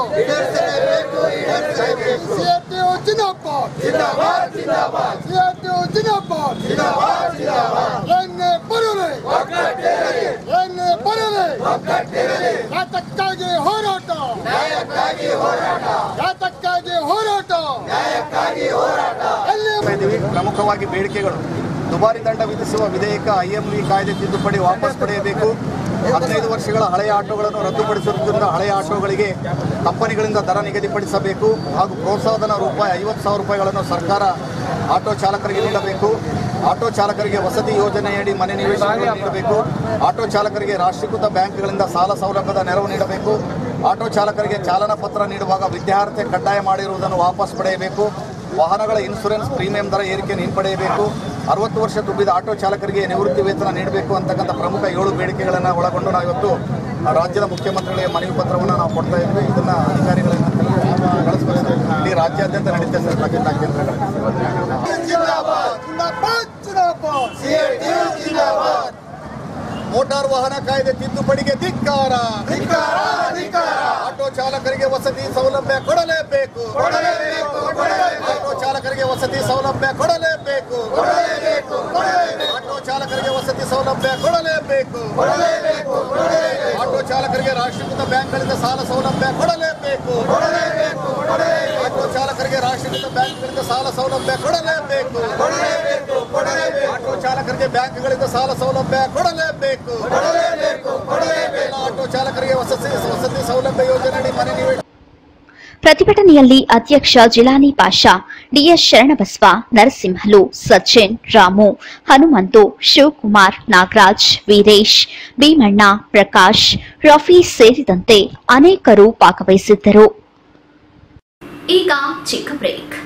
ಸಿಎಟಿಯು ಜಿಂದಾಬಾದ್ ಜಿಂದಾಬಾದ್ ಜಿಂದಾಬಾದ್ ಸಿಎಟಿಯು ಜಿಂದಾಬಾದ್ ಜಿಂದಾಬಾದ್ ಜಿಂದಾಬಾದ್ ಎಣ್ಣೆ ಬರಲಿ ಎಣ್ಣೆ ಬರಲಿ ಯಾತಕ್ಕಾಗಿ ಹೋರಾಟ ನ್ಯಾಯಕ್ಕಾಗಿ ಹೋರಾಟ ಯಾತಕ್ಕಾಗಿ ಹೋರಾಟ ನ್ಯಾಯಕ್ಕಾಗಿ ಹೋರಾಟ ಇದ್ದೀವಿ ಪ್ರಮುಖವಾಗಿ ಬೇಡಿಕೆಗಳು ದುಬಾರಿ ದಂಡ ವಿಧಿಸುವ ವಿಧೇಯಕ ಐಎಂವಿ ಕಾಯ್ದೆ ತಿದ್ದುಪಡಿ ವಾಪಸ್ ಪಡೆಯಬೇಕು ಹದಿನೈದು ವರ್ಷಗಳ ಹಳೆಯ ಆಟೋಗಳನ್ನು ರದ್ದುಪಡಿಸಿರುವುದರಿಂದ ಹಳೆಯ ಆಟೋಗಳಿಗೆ ಕಂಪನಿಗಳಿಂದ ದರ ನಿಗದಿಪಡಿಸಬೇಕು ಹಾಗೂ ಪ್ರೋತ್ಸಾಹಧನ ರೂಪಾಯಿ ಐವತ್ತು ಸಾವಿರ ರೂಪಾಯಿಗಳನ್ನು ಸರ್ಕಾರ ಆಟೋ ಚಾಲಕರಿಗೆ ನೀಡಬೇಕು ಆಟೋ ಚಾಲಕರಿಗೆ ವಸತಿ ಯೋಜನೆಯಡಿ ಮನೆ ನಿವೇಶನ ನೀಡಬೇಕು ಆಟೋ ಚಾಲಕರಿಗೆ ರಾಷ್ಟ್ರೀಕೃತ ಬ್ಯಾಂಕ್ಗಳಿಂದ ಸಾಲ ಸೌಲಭ್ಯದ ನೆರವು ನೀಡಬೇಕು ಆಟೋ ಚಾಲಕರಿಗೆ ಚಾಲನಾ ಪತ್ರ ನೀಡುವಾಗ ವಿದ್ಯಾರ್ಥಿ ಕಡ್ಡಾಯ ಮಾಡಿರುವುದನ್ನು ವಾಪಸ್ ಪಡೆಯಬೇಕು ವಾಹನಗಳ ಇನ್ಶೂರೆನ್ಸ್ ಪ್ರೀಮಿಯಂ ದರ ಏರಿಕೆಯನ್ನು ಹಿಂಪಡೆಯಬೇಕು ಅರವತ್ತು ವರ್ಷ ತುಂಬಿದ ಆಟೋ ಚಾಲಕರಿಗೆ ನಿವೃತ್ತಿ ವೇತನ ನೀಡಬೇಕು ಅಂತಕ್ಕಂಥ ಪ್ರಮುಖ ಏಳು ಬೇಡಿಕೆಗಳನ್ನು ಒಳಗೊಂಡು ನಾವು ಇವತ್ತು ರಾಜ್ಯದ ಮುಖ್ಯಮಂತ್ರಿಗಳಿಗೆ ಮನವಿ ಪತ್ರವನ್ನು ನಾವು ಕೊಡ್ತಾ ಇದ್ವಿ ಇದನ್ನ ಅಧಿಕಾರಿಗಳಿಂದ ಕಳಿಸ್ಬೇಕು ಇಡೀ ರಾಜ್ಯಾದ್ಯಂತ ನಡೀತೆ ಸರ್ ಖಂಡಿತ ಮೋಟಾರ್ ವಾಹನ ಕಾಯ್ದೆ ತಿದ್ದುಪಡಿಗೆ ಧಿಕ್ಕಾರ ಆಟೋ ಚಾಲಕರಿಗೆ ವಸತಿ ಸೌಲಭ್ಯ ಕೊಡಲೇಬೇಕು ಆಟೋ ಚಾಲಕರಿಗೆ ವಸತಿ ಸೌಲಭ್ಯ ಕೊಡಲೇಬೇಕು ಆಟೋ ಚಾಲಕರಿಗೆ ವಸತಿ ಸೌಲಭ್ಯ ಕೊಡಲೇಬೇಕು ಆಟೋ ಚಾಲಕರಿಗೆ ರಾಷ್ಟ್ರೀಕೃತ ಬ್ಯಾಂಕ್ಗಳಿಂದ ಸಾಲ ಸೌಲಭ್ಯ ಕೊಡಲೇಬೇಕು ಆಟೋ ಚಾಲಕರಿಗೆ ರಾಷ್ಟ್ರೀಕೃತ ಬ್ಯಾಂಕ್ಗಳಿಂದ ಸಾಲ ಸೌಲಭ್ಯ ಕೊಡಲೇಬೇಕು ಆಟೋ ಚಾಲಕರಿಗೆ ಬ್ಯಾಂಕ್ಗಳಿಂದ ಸಾಲ ಸೌಲಭ್ಯ ಕೊಡಲೇಬೇಕು ಎಲ್ಲ ಆಟೋ ಚಾಲಕರಿಗೆ ವಸತಿ ವಸತಿ ಸೌಲಭ್ಯ ಯೋಜನೆಯಡಿ ಮನೆ ನಿವೇಶನ ಪ್ರತಿಭಟನೆಯಲ್ಲಿ ಅಧ್ಯಕ್ಷ ಜಿಲಾನಿ ಪಾಷಾ ಡಿಎಸ್ ಶರಣಬಸವ ನರಸಿಂಹಲು ಸಚಿನ್ ರಾಮು ಹನುಮಂತು ಶಿವಕುಮಾರ್ ನಾಗರಾಜ್ ವೀರೇಶ್ ಭೀಮಣ್ಣ ಪ್ರಕಾಶ್ ರಫಿ ಸೇರಿದಂತೆ ಅನೇಕರು ಭಾಗವಹಿಸಿದ್ದರು ಈಗ ಚಿಕ್ಕ break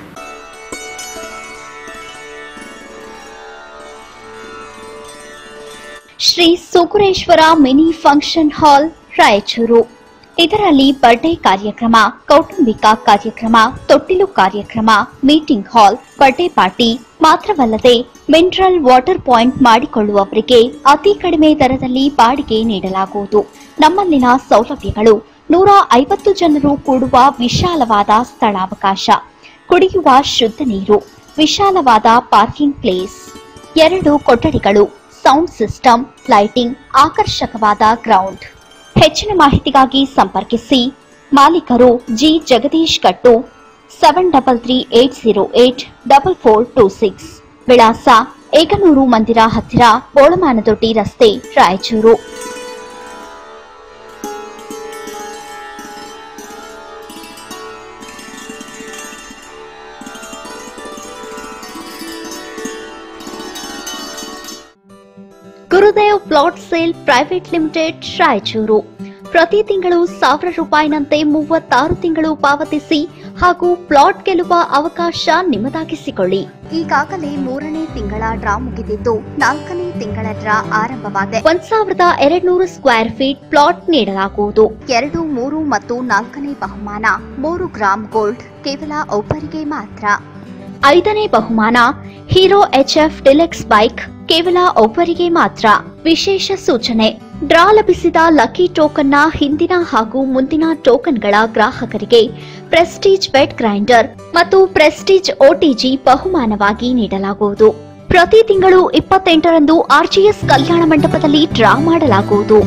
Shri Sukureshwara mini function hall Raichur ಇದರಲ್ಲಿ ಬರ್ಡೇ ಕಾರ್ಯಕ್ರಮ ಕೌಟುಂಬಿಕ ಕಾರ್ಯಕ್ರಮ ತೊಟ್ಟಿಲು ಕಾರ್ಯಕ್ರಮ ಮೀಟಿಂಗ್ ಹಾಲ್ ಬರ್ಡೇ ಪಾರ್ಟಿ ಮಾತ್ರವಲ್ಲದೆ ಮಿನರಲ್ ವಾಟರ್ ಪಾಯಿಂಟ್ ಮಾಡಿಕೊಳ್ಳುವವರಿಗೆ ಅತಿ ಕಡಿಮೆ ದರದಲ್ಲಿ ಬಾಡಿಗೆ ನೀಡಲಾಗುವುದು ನಮ್ಮಲ್ಲಿನ ಸೌಲಭ್ಯಗಳು ನೂರ ಐವತ್ತು ಜನರು ಕೂಡುವ ವಿಶಾಲವಾದ ಸ್ಥಳಾವಕಾಶ ಕುಡಿಯುವ ಶುದ್ಧ ನೀರು ವಿಶಾಲವಾದ ಪಾರ್ಕಿಂಗ್ ಪ್ಲೇಸ್ ಎರಡು ಕೊಠಡಿಗಳು ಸೌಂಡ್ ಸಿಸ್ಟಮ್ ಲೈಟಿಂಗ್ ಆಕರ್ಷಕವಾದ ಗ್ರೌಂಡ್ ಹೆಚ್ಚಿನ ಮಾಹಿತಿಗಾಗಿ ಸಂಪರ್ಕಿಸಿ ಮಾಲೀಕರು ಜಿ ಜಗದೀಶ್ ಕಟ್ಟು seven double three eight zero eight double four two six ವಿಳಾಸ ಏಕನೂರು ಮಂದಿರ ಹತ್ತಿರ ಬೋಳಮಾನದೊಡ್ಡಿ ರಸ್ತೆ Raichur Gurudev plot sale private limited Raichur ಪ್ರತಿ ತಿಂಗಳು ಸಾವಿರ ರೂಪಾಯಿನಂತೆ ಮೂವತ್ತಾರು ತಿಂಗಳು ಪಾವತಿಸಿ ಹಾಗೂ ಪ್ಲಾಟ್ ಗೆಲ್ಲುವ ಅವಕಾಶ ನಿಮ್ಮದಾಗಿಸಿಕೊಳ್ಳಿ ಈಗಾಗಲೇ ಮೂರನೇ ತಿಂಗಳ ಡ್ರಾ ಮುಗಿದಿದ್ದು ನಾಲ್ಕನೇ ತಿಂಗಳ ಡ್ರಾ ಆರಂಭವಾಗಿದೆ ಒಂದ್ ಸಾವಿರದ ಎರಡ್ನೂರು ಸ್ಕ್ವೇರ್ ಫೀಟ್ ಪ್ಲಾಟ್ ನೀಡಲಾಗುವುದು ಎರಡು ಮೂರು ಮತ್ತು ನಾಲ್ಕನೇ ಬಹುಮಾನ ಮೂರು ಗ್ರಾಂ ಗೋಲ್ಡ್ ಕೇವಲ ಒಬ್ಬರಿಗೆ ಮಾತ್ರ ಐದನೇ ಬಹುಮಾನ ಹೀರೋ ಎಚ್ಎಫ್ ಡಿಲೆಕ್ಸ್ ಬೈಕ್ ಕೇವಲ ಒಬ್ಬರಿಗೆ ಮಾತ್ರ ವಿಶೇಷ ಸೂಚನೆ ಡ್ರಾ ಲಭಿಸಿದ ಲಕ್ಕಿ ಟೋಕನ್ನ ಹಿಂದಿನ ಹಾಗೂ ಮುಂದಿನ ಟೋಕನ್ಗಳ ಗ್ರಾಹಕರಿಗೆ ಪ್ರೆಸ್ಟೀಜ್ ಬೆಡ್ ಗ್ರೈಂಡರ್ ಮತ್ತು ಪ್ರೆಸ್ಟೀಜ್ ಒಟಿಜಿ ಬಹುಮಾನವಾಗಿ ನೀಡಲಾಗುವುದು ಪ್ರತಿ ತಿಂಗಳು ಇಪ್ಪತ್ತೆಂಟರಂದು ಆರ್ಜಿಎಸ್ ಕಲ್ಯಾಣ ಮಂಟಪದಲ್ಲಿ ಡ್ರಾ ಮಾಡಲಾಗುವುದು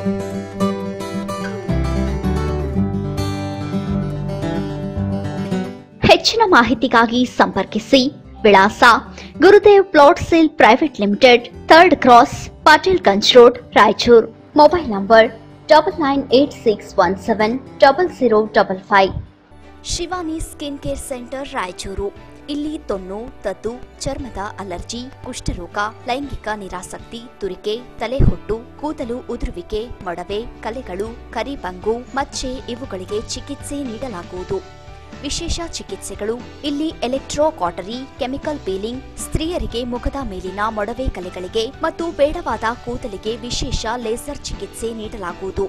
ಹೆಚ್ಚಿನ ಮಾಹಿತಿಗಾಗಿ ಸಂಪರ್ಕಿಸಿ ವಿಳಾಸ Gurudev plot sale private limited third cross Patil Ganj road Raichur mobile number double nine eight six one seven double zero double five Shivani skin care centre Raichur ಇಲ್ಲಿ ತೊನ್ನು ತದ್ದು ಚರ್ಮದ ಅಲರ್ಜಿ ಕುಷ್ಠರೋಗ ಲೈಂಗಿಕ ನಿರಾಸಕ್ತಿ ತುರಿಕೆ ತಲೆಹೊಟ್ಟು ಕೂದಲು ಉದುರುವಿಕೆ ಮೊಡವೆ ಕಲೆಗಳು ಕರಿಬಂಗು ಮಚ್ಚೆ ಇವುಗಳಿಗೆ ಚಿಕಿತ್ಸೆ ನೀಡಲಾಗುವುದು ವಿಶೇಷ ಚಿಕಿತ್ಸೆಗಳು ಇಲ್ಲಿ ಎಲೆಕ್ಟ್ರೋ ಕಾಟರಿ ಕೆಮಿಕಲ್ ಪೀಲಿಂಗ್ ಸ್ತ್ರೀಯರಿಗೆ ಮುಖದ ಮೇಲಿನ ಮೊಡವೆ ಕಲೆಗಳಿಗೆ ಮತ್ತು ಬೇಡವಾದ ಕೂದಲಿಗೆ ವಿಶೇಷ ಲೇಸರ್ ಚಿಕಿತ್ಸೆ ನೀಡಲಾಗುವುದು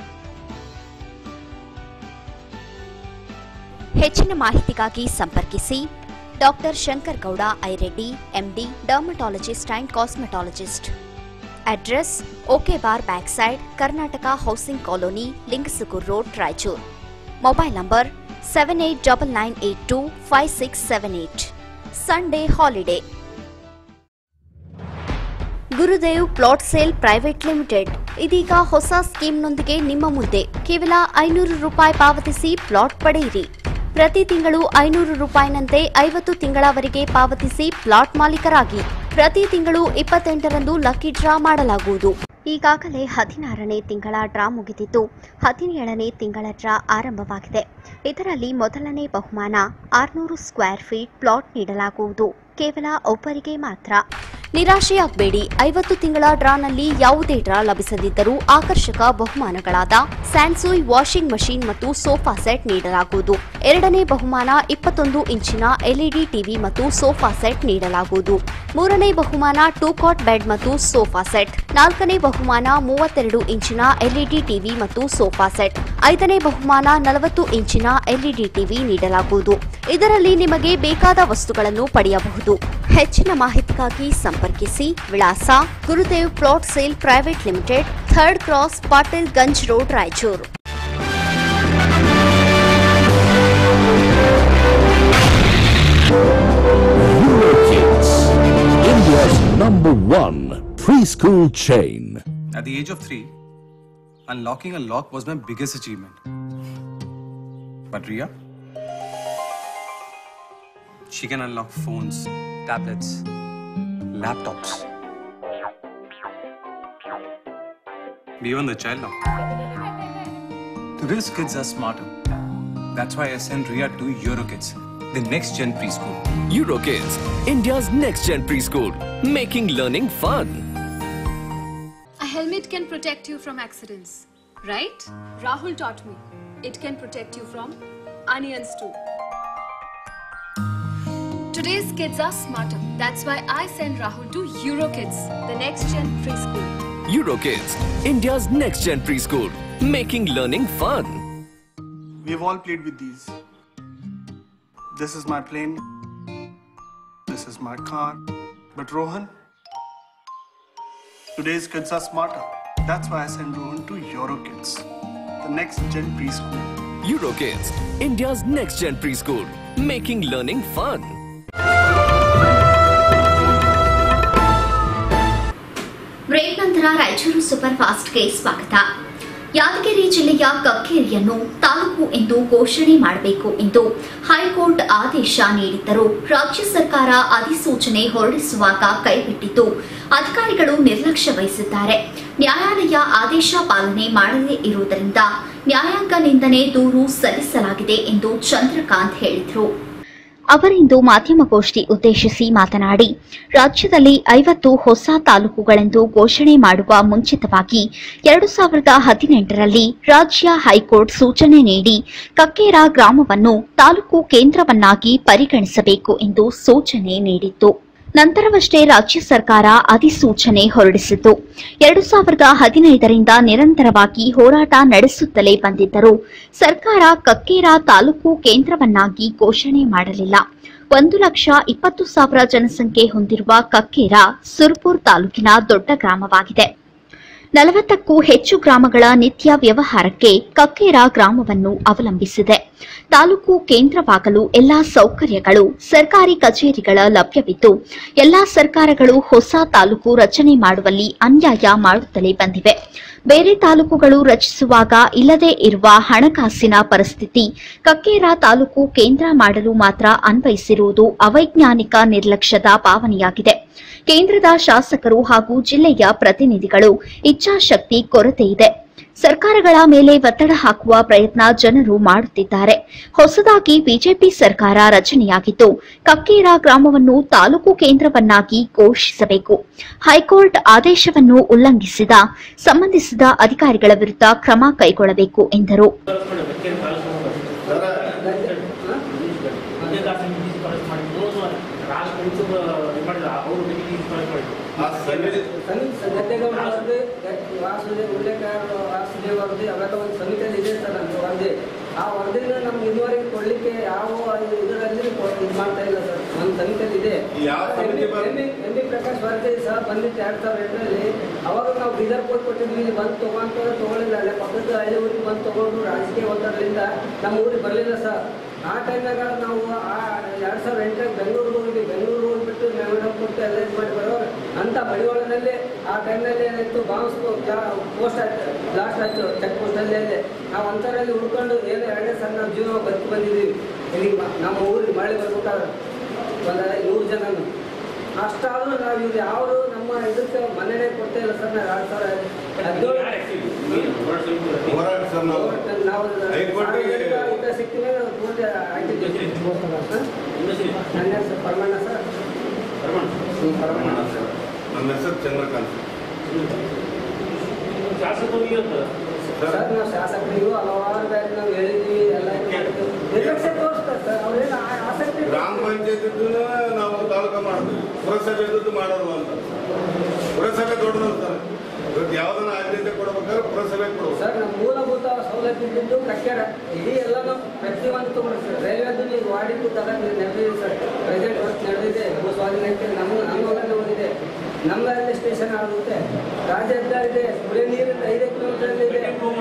ಹೆಚ್ಚಿನ ಮಾಹಿತಿಗಾಗಿ ಸಂಪರ್ಕಿಸಿ doctor Shankar Gowda Aireddy MD dermatologist and cosmetologist address okay bar back side Karnataka housing colony Lingsugur road Raichur mobile number seven eight double nine eight two five six seven eight Sunday holiday Gurudev plot sale private limited ಇದೀಗ ಹೊಸ ಸ್ಕೀಮ್ನೊಂದಿಗೆ ನಿಮ್ಮ ಮುಂದೆ ಕೇವಲ ಐನೂರು ರೂಪಾಯಿ ಪಾವತಿಸಿ plot ಪಡೆಯಿರಿ ಪ್ರತಿ ತಿಂಗಳು ಐನೂರು ರೂಪಾಯಿನಂತೆ ಐವತ್ತು ತಿಂಗಳವರೆಗೆ ಪಾವತಿಸಿ ಪ್ಲಾಟ್ ಮಾಲೀಕರಾಗಿ ಪ್ರತಿ ತಿಂಗಳು ಇಪ್ಪತ್ತೆಂಟರಂದು ಲಕ್ಕಿ ಡ್ರಾ ಮಾಡಲಾಗುವುದು ಈಗಾಗಲೇ ಹದಿನಾರನೇ ತಿಂಗಳ ಡ್ರಾ ಮುಗಿದಿದ್ದು ಹದಿನೇಳನೇ ತಿಂಗಳ ಡ್ರಾ ಆರಂಭವಾಗಿದೆ ಇದರಲ್ಲಿ ಮೊದಲನೇ ಬಹುಮಾನ ಆರ್ನೂರು ಸ್ಕ್ವೇರ್ ಫೀಟ್ ಪ್ಲಾಟ್ ನೀಡಲಾಗುವುದು ಕೇವಲ ಒಬ್ಬರಿಗೆ ಮಾತ್ರ ನಿರಾಶೆಯಾಗಬೇಡಿ ಐವತ್ತು ತಿಂಗಳ ಡ್ರಾನಲ್ಲಿ ಯಾವುದೇ ಡ್ರಾ ಲಭಿಸದಿದ್ದರೂ ಆಕರ್ಷಕ ಬಹುಮಾನಗಳಾದ ಸ್ಯಾನ್ಸುಯ್ ವಾಷಿಂಗ್ ಮಷೀನ್ ಮತ್ತು ಸೋಫಾ ಸೆಟ್ ನೀಡಲಾಗುವುದು ಎರಡನೇ ಬಹುಮಾನ ಇಪ್ಪತ್ತೊಂದು ಇಂಚಿನ ಎಲ್ಇಡಿ ಟಿವಿ ಮತ್ತು ಸೋಫಾ ಸೆಟ್ ನೀಡಲಾಗುವುದು ಮೂರನೇ ಬಹುಮಾನ ಟೂ ಕಾಟ್ ಬೆಡ್ ಮತ್ತು ಸೋಫಾ ಸೆಟ್ ನಾಲ್ಕನೇ ಬಹುಮಾನ ಮೂವತ್ತೆರಡು ಇಂಚಿನ ಎಲ್ಇಡಿ ಟಿವಿ ಮತ್ತು ಸೋಫಾ ಸೆಟ್ ಐದನೇ ಬಹುಮಾನ ನಲವತ್ತು ಇಂಚಿನ ಎಲ್ಇಡಿ ಟಿವಿ ನೀಡಲಾಗುವುದು ಇದರಲ್ಲಿ ನಿಮಗೆ ಬೇಕಾದ ವಸ್ತುಗಳನ್ನು ಪಡೆಯಬಹುದು ಹೆಚ್ಚಿನ ಮಾಹಿತಿಗಾಗಿ ಸಂಪರ್ಕಿಸಿ ವಿಳಾಸ Gurudev plot sale private limited third cross Patil Ganj road Raichur Eurokids, India's number one preschool chain. At the age of three, unlocking a lock was my biggest achievement. But Ria, she can unlock phones, tablets, laptops. Beyond the child lock. Today's kids are smarter, That's why I sent Ria to Eurokids, the next gen preschool. Eurokids, India's next gen preschool, making learning fun. A helmet can protect you from accidents, right? Rahul taught me. It can protect you from onions too. Today's kids are smarter. That's why I send Rahul to Eurokids, the next gen preschool. Eurokids, India's next gen preschool, making learning fun. We've all played with these. This is my plane. This is my car. But Rohan, today's kids are smarter. That's why I send Rohan to Eurokids, the next gen preschool. Eurokids, India's next gen preschool, making learning fun. Break ನಂತರ Raichur super ಫಾಸ್ಟ್ಗೆ ಸ್ವಾಗತ ಯಾದಗಿರಿ ಜಿಲ್ಲೆಯ ಕಕ್ಕೇರಿಯನ್ನು ತಾಲೂಕು ಎಂದು ಘೋಷಣೆ ಮಾಡಬೇಕು ಎಂದು high court ಆದೇಶ ನೀಡಿದ್ದರೂ ರಾಜ್ಯ ಸರ್ಕಾರ ಅಧಿಸೂಚನೆ ಹೊರಡಿಸುವಾಗ ಕೈಬಿಟ್ಟಿದ್ದು ಅಧಿಕಾರಿಗಳು ನಿರ್ಲಕ್ಷ್ಯ ವಹಿಸಿದ್ದಾರೆ ನ್ಯಾಯಾಲಯ ಆದೇಶ ಪಾಲನೆ ಮಾಡದೇ ಇರುವುದರಿಂದ ನ್ಯಾಯಾಂಗ ನಿಂದನೆ ದೂರು ಸಲ್ಲಿಸಲಾಗಿದೆ ಎಂದು ಚಂದ್ರಕಾಂತ್ ಹೇಳಿದರು ಅವರಿಂದು ಮಾಧ್ಯಮಗೋಷ್ಠಿ ಉದ್ದೇಶಿಸಿ ಮಾತನಾಡಿ ರಾಜ್ಯದಲ್ಲಿ ಐವತ್ತು ಹೊಸ ತಾಲೂಕುಗಳೆಂದು ಘೋಷಣೆ ಮಾಡುವ ಮುಂಚಿತವಾಗಿ ಎರಡು ಸಾವಿರದ ಹದಿನೆಂಟರಲ್ಲಿ ರಾಜ್ಯ ಹೈಕೋರ್ಟ್ ಸೂಚನೆ ನೀಡಿ ಕಕ್ಕೇರ ಗ್ರಾಮವನ್ನು ತಾಲೂಕು ಕೇಂದ್ರವನ್ನಾಗಿ ಪರಿಗಣಿಸಬೇಕು ಎಂದು ಸೂಚನೆ ನೀಡಿತ್ತು ನಂತರವಷ್ಟೇ ರಾಜ್ಯ ಸರ್ಕಾರ ಅಧಿಸೂಚನೆ ಹೊರಡಿಸಿತು ಎರಡು ಸಾವಿರದ ಹದಿನೈದರಿಂದ ನಿರಂತರವಾಗಿ ಹೋರಾಟ ನಡೆಸುತ್ತಲೇ ಬಂದಿದ್ದರೂ ಸರ್ಕಾರ ಕಕ್ಕೇರ ತಾಲೂಕು ಕೇಂದ್ರವನ್ನಾಗಿ ಘೋಷಣೆ ಮಾಡಲಿಲ್ಲ ಒಂದು ಲಕ್ಷ ಇಪ್ಪತ್ತು ಸಾವಿರ ಜನಸಂಖ್ಯೆ ಹೊಂದಿರುವ ಕಕ್ಕೇರ ಸುರ್ಪುರ್ ತಾಲೂಕಿನ ದೊಡ್ಡ ಗ್ರಾಮವಾಗಿದೆ ನಲವತ್ತಕ್ಕೂ ಹೆಚ್ಚು ಗ್ರಾಮಗಳ ನಿತ್ಯ ವ್ಯವಹಾರಕ್ಕೆ ಕಕ್ಕೇರ ಗ್ರಾಮವನ್ನು ಅವಲಂಬಿಸಿದೆ ತಾಲೂಕು ಕೇಂದ್ರವಾಗಲು ಎಲ್ಲಾ ಸೌಕರ್ಯಗಳು ಸರ್ಕಾರಿ ಕಚೇರಿಗಳ ಲಭ್ಯವಿದ್ದು ಎಲ್ಲಾ ಸರ್ಕಾರಗಳು ಹೊಸ ತಾಲೂಕು ರಚನೆ ಮಾಡುವಲ್ಲಿ ಅನ್ಯಾಯ ಮಾಡುತ್ತಲೇ ಬಂದಿವೆ ಬೇರೆ ತಾಲೂಕುಗಳು ರಚಿಸುವಾಗ ಇಲ್ಲದೇ ಇರುವ ಹಣಕಾಸಿನ ಪರಿಸ್ಥಿತಿ ಕಕ್ಕೇರ ತಾಲೂಕು ಕೇಂದ್ರ ಮಾಡಲು ಮಾತ್ರ ಅನ್ವಯಿಸಿರುವುದು ಅವೈಜ್ಞಾನಿಕ ನಿರ್ಲಕ್ಷ್ಯದ ಭಾವನೆಯಾಗಿದೆ ಕೇಂದ್ರದ ಶಾಸಕರು ಹಾಗೂ ಜಿಲ್ಲೆಯ ಪ್ರತಿನಿಧಿಗಳು ಇಚ್ಛಾಶಕ್ತಿ ಕೊರತೆ ಇದೆ ಸರ್ಕಾರಗಳ ಮೇಲೆ ಒತ್ತಡ ಹಾಕುವ ಪ್ರಯತ್ನ ಜನರು ಮಾಡುತ್ತಿದ್ದಾರೆ ಹೊಸದಾಗಿ ಬಿಜೆಪಿ ಸರ್ಕಾರ ರಚನೆಯಾಗಿದ್ದು ಕಕ್ಕೇರ ಗ್ರಾಮವನ್ನು ತಾಲೂಕು ಕೇಂದ್ರವನ್ನಾಗಿ ಘೋಷಿಸಬೇಕು ಹೈಕೋರ್ಟ್ ಆದೇಶವನ್ನು ಉಲ್ಲಂಘಿಸಿದ ಸಂಬಂಧಿಸಿದ ಅಧಿಕಾರಿಗಳ ವಿರುದ್ಧ ಕ್ರಮ ಕೈಗೊಳ್ಳಬೇಕು ಎಂದರು ಗದ್ದೆಗೌಡ ಅವ್ರದ್ದು ವಾಸುದೇವ್ ಉಲ್ಲೇಖ ವಾಸುದೇವ್ ಅವ್ರದ್ದು ಅವೆಲ್ಲ ಒಂದು ಸಮಿತಿಯಲ್ಲಿ ಇದೆ ಸರ್ ಅಂತ ವರದಿ ಆ ವರದಿನ ನಮ್ಗೆ ಇದುವರೆಗೆ ಕೊಡ್ಲಿಕ್ಕೆ ಯಾವ ಇದರಲ್ಲಿ ಇದು ಮಾಡ್ತಾ ಇಲ್ಲ ಸರ್ ಒಂದು ಸಮಿತಿಯಲ್ಲಿ ಇದೆ ಎಂ ಬಿ ಪ್ರಕಾಶ್ ವರದಿ ಸಹ ಬಂದಿತ್ತು ಎರಡ್ ಸಾವಿರದ ಎಂಟರಲ್ಲಿ ಅವಾಗ ನಾವು ಬೀದರ್ ಹೋಗಿ ಕೊಟ್ಟಿದ್ವಿ ಇಲ್ಲಿ ಬಂದು ತಗೊಂತ ತಗೊಳ್ಳಿಲ್ಲ ಅಲ್ಲೇ ಪಕ್ಕದ ಹಳ್ಳಿ ಊರಿಗೆ ಬಂದು ತಗೊಂಡು ರಾಜಕೀಯ ಒತ್ತಡದಿಂದ ನಮ್ಮ ಊರಿಗೆ ಬರಲಿಲ್ಲ ಸರ್ ಆ ಟೈಮ್ನಾಗ ನಾವು ಆ ಎರಡ್ ಸಾವಿರದ ಎಂಟರಾಗ ಬೆಂಗಳೂರಿಗೆ ಹೋಗಿದ್ವಿ ಬೆಂಗಳೂರು ಹೋಗ್ಬಿಟ್ಟು ಮೆಮೊರಂ ಕೊಟ್ಟು ಎಲ್ಲ ಇದು ಮಾಡಿ ಬರೋರು ಅಂತ ಮಡಿವಾಳದಲ್ಲಿ ಆ ಟೈಮ್ನಲ್ಲಿ ಏನಾಯ್ತು ಬಾಂಬ್ಸ್ ಪೋಸ್ಟ್ ಆಯ್ತು ಬ್ಲಾಸ್ಟ್ ಆಯ್ತು ಚೆಕ್ ಪೋಸ್ಟಲ್ಲಿ ಇದೆ ನಾವು ಅಂತರಲ್ಲಿ ಹುಡ್ಕೊಂಡು ಏನು ಎರಡನೇ ಸಲ ನಾವು ಜೀವನ ಬದುಕು ಬಂದಿದ್ದೀವಿ ಇಲ್ಲಿಗೆ ಬ- ನಮ್ಮ ಊರಿಗೆ ಮಳೆ ಬರ್ಬೇಕಾದ್ರೆ ಒಂದು ನೂರು ಜನನು ಅಷ್ಟಾದ್ರೂ ನಾವು ಇವ್ರು ಯಾರು ನಮ್ಮ ಇದಕ್ಕೆ ಮನೆನೇ ಕೊಟ್ಟೇ ಇಲ್ಲ ಸರ್ ನಾವು ಎರಡು ಸಾವಿರ ಹದಿನೇಳು ನಾವು ಸಾರ್ವಜನಿಕ ಹಿತ ಸಿಕ್ಕಿದ್ರೆ ನಾವು ಪೂರ್ತಿ ಹಾಕಿದ್ದೀವಿ ನನ್ನ ಹೆಸರು ಪರಮಣ್ಣ ಸರ್ ಹ್ಮ್, ಪರಮಣ್ಣ ನನ್ನ ಹೆಸರು ಚಂದ್ರಕಾಂತ್ ಸರ್ ನಾವು ಶಾಸಕರಿಗೂ ಹಲವಾರು ಬಾರಿ ನಾವು ಹೇಳಿದ್ವಿ ಎಲ್ಲ ಇದು ಮಾಡಿದ್ವಿ. ನಿರ್ಲಕ್ಷ್ಯ ತೋರಿಸ್ತಾರೆ ಸರ್ ಅವ್ರೇನು ಆ- ಆಸಕ್ತಿ ಗ್ರಾಮ ಪಂಚಾಯತ್ ನಾವು ತಾಲೂಕ ಮಾಡಿದ್ವಿ ಪುರಸಭೆ ಇದ್ದದ್ದು ಮಾಡೋದು ಅಂತ ಪುರಸಭೆ ದೊಡ್ಡದಂತಾರೆ ಇವತ್ತು ಯಾವ್ದನ್ನ ಆದ್ಯತೆ ಕೊಡ್ಬೇಕಾದ್ರೆ ಪುರಸಭೆ ಕೊಡ್ಬೇಕು ಸರ್ ನಮ್ಮ ಮೂಲಭೂತ ಸೌಲಭ್ಯ ಇದ್ದಿದ್ದು ಕಟ್ಟಡ ಇಡೀ ಎಲ್ಲಾನು ಪ್ರತಿಯೊಂದು ತಗೊಂಡು ಸರ್ ರೈಲ್ವೆದು ನೀವು ವಾಡಿದ್ದು ತಗೊಂಡು ನಡೆದಿದೆ ಸರ್ ಪ್ರೆಸೆಂಟ್ ವರ್ಕ್ ನಡೆದಿದೆ ಭೂ ಸ್ವಾಧೀನ ಐತೆ ನಮ್ಮ ನಮ್ಮ ಹೊಲದಲ್ಲಿ ಹೋಗಿದೆ ನಮ್ಮ ರೈಲ್ವೆ ಸ್ಟೇಷನ್ ಆಗುತ್ತೆ ರಾಜ್ಯ ಹೆದ್ದಾರಿ ಇದೆ ಕುಡಿಯೋ ನೀರು ಐದು ಕಿಲೋಮೀಟರ್ ಇದೆ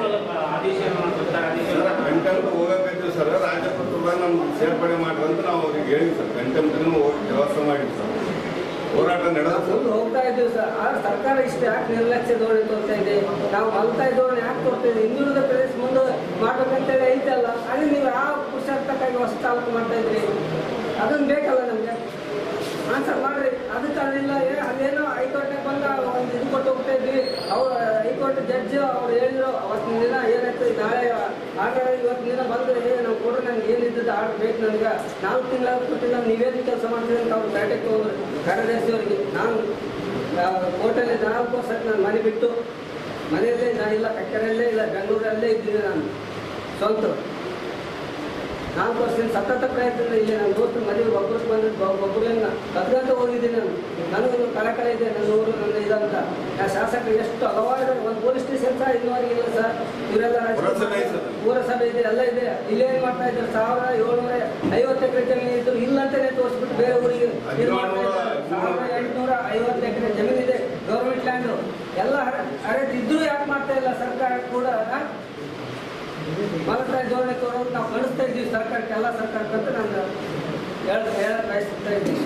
ಕಂಟೆಂಟ್ ಹೋಗಬೇಕು ಸರ್ ರಾಜಪತ್ರ ನಮ್ಗೆ ಸೇರ್ಪಡೆ ಮಾಡ್ರಿ ಅಂತ ನಾವು ಅವ್ರಿಗೆ ಹೇಳಿವಿ ಸರ್ ಕಂಟೆಂಟ್ನೂ ಹೋಗಿ ವ್ಯವಸ್ಥೆ ಮಾಡಿವಿ ಸರ್ ಹೋರಾಟ ನಡೆದ ಮುಂದೆ ಹೋಗ್ತಾ ಇದ್ದೀವಿ ಸರ್ ಆದ್ರೆ ಸರ್ಕಾರ ಇಷ್ಟು ಯಾಕೆ ನಿರ್ಲಕ್ಷ್ಯ ಧೋರಣೆ ತೋರ್ತಾ ಇದೆ ನಾವು ಮಲ್ತಾ ಧೋರಣೆ ಯಾಕೆ ತೋರ್ತಾ ಇದೆ ಹಿಂದುಳಿದ ಪ್ರದೇಶ ಮುಂದೆ ಮಾಡ್ಬೇಕಂತೇಳಿ ಐತಲ್ಲ ಅದೇ ನೀವು ಯಾವ ಪುರುಷಾರ್ಥಕ್ಕಾಗಿ ಹೊಸ ತಾಲೂಕು ಮಾಡ್ತಾ ಇದ್ರಿ ಅದನ್ನ ಬೇಕಲ್ಲ ನಮಗೆ ಆನ್ಸರ್ ಮಾಡ್ರಿ ಅದಕ್ಕೆ ಅದಿಲ್ಲ ಏ ಅದೇನೋ ಹೈಕೋರ್ಟ್ಗೆ ಬಂದ ಒಂದು ಇದು ಕೊಟ್ಟು ಹೋಗ್ತಾ ಇದ್ವಿ ಅವ್ರು ಹೈಕೋರ್ಟ್ ಜಡ್ಜ್ ಅವ್ರು ಹೇಳಿದ್ರು ಅವತ್ತಿನ ದಿನ ಏನಾಯ್ತು ನಾಳೆ ಆರ್ಡರ್ ಇವತ್ತು ದಿನ ಬಂದರೆ ನಾವು ಕೊಡ್ರಿ ನನಗೆ ಏನಿದ್ದದ್ದು ಆರ್ಡರ್ ಬೇಕು ನನಗೆ ನಾಲ್ಕು ತಿಂಗಳಾದ್ರೂ ಕೊಟ್ಟಿಲ್ಲ ನೀವೇನು ಕೆಲಸ ಮಾಡ್ತೀರಿ ಅಂತ ಅವ್ರು ಬ್ಯಾಟೆಗೆ ಹೋದ್ರು ಕಾರ್ಯದರ್ಶಿಯವರಿಗೆ ನಾನು ಕೋರ್ಟಲ್ಲಿ ನಾಲ್ಕು ವರ್ಷ ನಾನು ಮನೆ ಬಿಟ್ಟು ಮನೆಯಲ್ಲೇ ನಾನಿಲ್ಲ ಕಕ್ಕರಲ್ಲೇ ಇಲ್ಲ ಬೆಂಗಳೂರಲ್ಲೇ ಇದ್ದೀನಿ ನಾನು ಸ್ವಂತ ನಾಲ್ಕು ವರ್ಷದಿಂದ ಸತತ ಪ್ರಯತ್ನದಿಂದ ಇಲ್ಲಿ ನನ್ನ ದೋಸ್ತ ಮದುವೆ ಒಬ್ಬರಿಗೆ ಬಂದಿದ್ದು ಒಬ್ಬರನ್ನ ಕದ್ಗಂತ ಹೋಗಿದ್ದೀನಿ ನಾನು ನನಗೊಂದು ಕಳಕಳ ಇದೆ ನನ್ನ ಊರು ನನ್ನ ಇದಂತ ಆ ಶಾಸಕರು ಎಷ್ಟು ಹಲವಾರು ಒಂದು ಪೊಲೀಸ್ ಸ್ಟೇಷನ್ ಸಹ ಇನ್ನುವರೆಗೆ ಇಲ್ಲ ಸರ್ ಇವರೆಲ್ಲ ಪುರಸಭೆ ಇದೆ ಎಲ್ಲ ಇದೆ ಇಲ್ಲಿ ಏನ್ ಮಾಡ್ತಾ ಇದ್ದಾರೆ ಸಾವಿರ ಏಳ್ನೂರ ಐವತ್ತು ಎಕರೆ ಜಮೀನು ಇದ್ದು ಇಲ್ಲ ಅಂತಾನೆ ತೋರಿಸ್ಬಿಟ್ಟು ಬೇರೆ ಊರಿಗೆ ಇದು ಮಾಡ್ತಾ ಇದ್ದಾರೆ. ಸಾವಿರದ ಎಂಟುನೂರ ಐವತ್ತು ಎಕರೆ ಜಮೀನು ಇದೆ ಗೌರ್ಮೆಂಟ್ ಲ್ಯಾಂಡು ಎಲ್ಲ ಅರೆದಿದ್ರು ಯಾಕೆ ಮಾಡ್ತಾ ಇಲ್ಲ ಸರ್ಕಾರ ಕೂಡ ಆ? ಮಲತಾಯಿ ಧೋರಣೆ ತೋರೋದು ನಾವು ಕಳಿಸ್ತಾ ಇದ್ದೀವಿ ಸರ್ಕಾರಕ್ಕೆ ಎಲ್ಲ ಸರ್ಕಾರಕ್ಕೆ ಅಂತ ನಾನು ಹೇಳ ಹೇಳಕ್ ಬಯಸ್ತಾ ಇದ್ದೀನಿ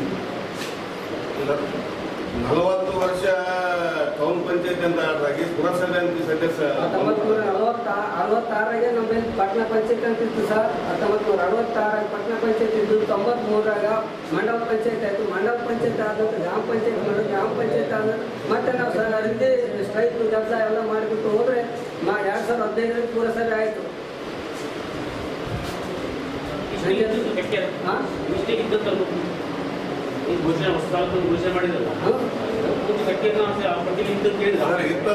ನಲವತ್ತು ವರ್ಷ ಟೌನ್ ಪಂಚಾಯತ್ ಅಂತ ಆಗಿ ಪುರಸಭೆ ಅಂತ ಸದಸ್ಯ ಹತ್ತೊಂಬತ್ತು ನೂರ ನಲವತ್ತ ಅರವತ್ತಾರಾಗೆ ನಮ್ಮಲ್ಲಿ ಪಟ್ಟಣ ಪಂಚಾಯತ್ ಅಂತ ಇತ್ತು ಸರ್ ಹತ್ತೊಂಬತ್ತು ನೂರ ಅರವತ್ತಾರಾಗ ಪಟ್ಟಣ ಪಂಚಾಯತ್ ಇದ್ದು ತೊಂಬತ್ಮೂರಾಗ ಮಂಡಲ ಪಂಚಾಯತ್ ಆಯಿತು ಮಂಡಲ ಪಂಚಾಯತ್ ಆದಂತ ಗ್ರಾಮ ಪಂಚಾಯತ್ ಮಾಡಿದ್ರು ಗ್ರಾಮ ಪಂಚಾಯತ್ ಆದ ಮತ್ತೆ ನಾವು ಸರ್ ಅದೇ ಸ್ಟ್ರೈಕ್ ಕೆಲಸ ಎಲ್ಲ ಮಾಡಿಬಿಟ್ಟು ಹೋದ್ರೆ ಮಾ ಎರಡು ಸಾವಿರದ ಹದಿನೈದರಲ್ಲಿ ಪುರಸಭೆ ಆಯಿತು ಘೋಷಣೆ ಹೊಸದಾಗಿ ಘೋಷಣೆ ಮಾಡಿದ್ರಲ್ಲ ಪೂರ್ತಿ ಕಟ್ಟಿದ್ದು ಆ ಪಟ್ಟಿಲಿ ಇದ್ದು ಕೇಳಿದ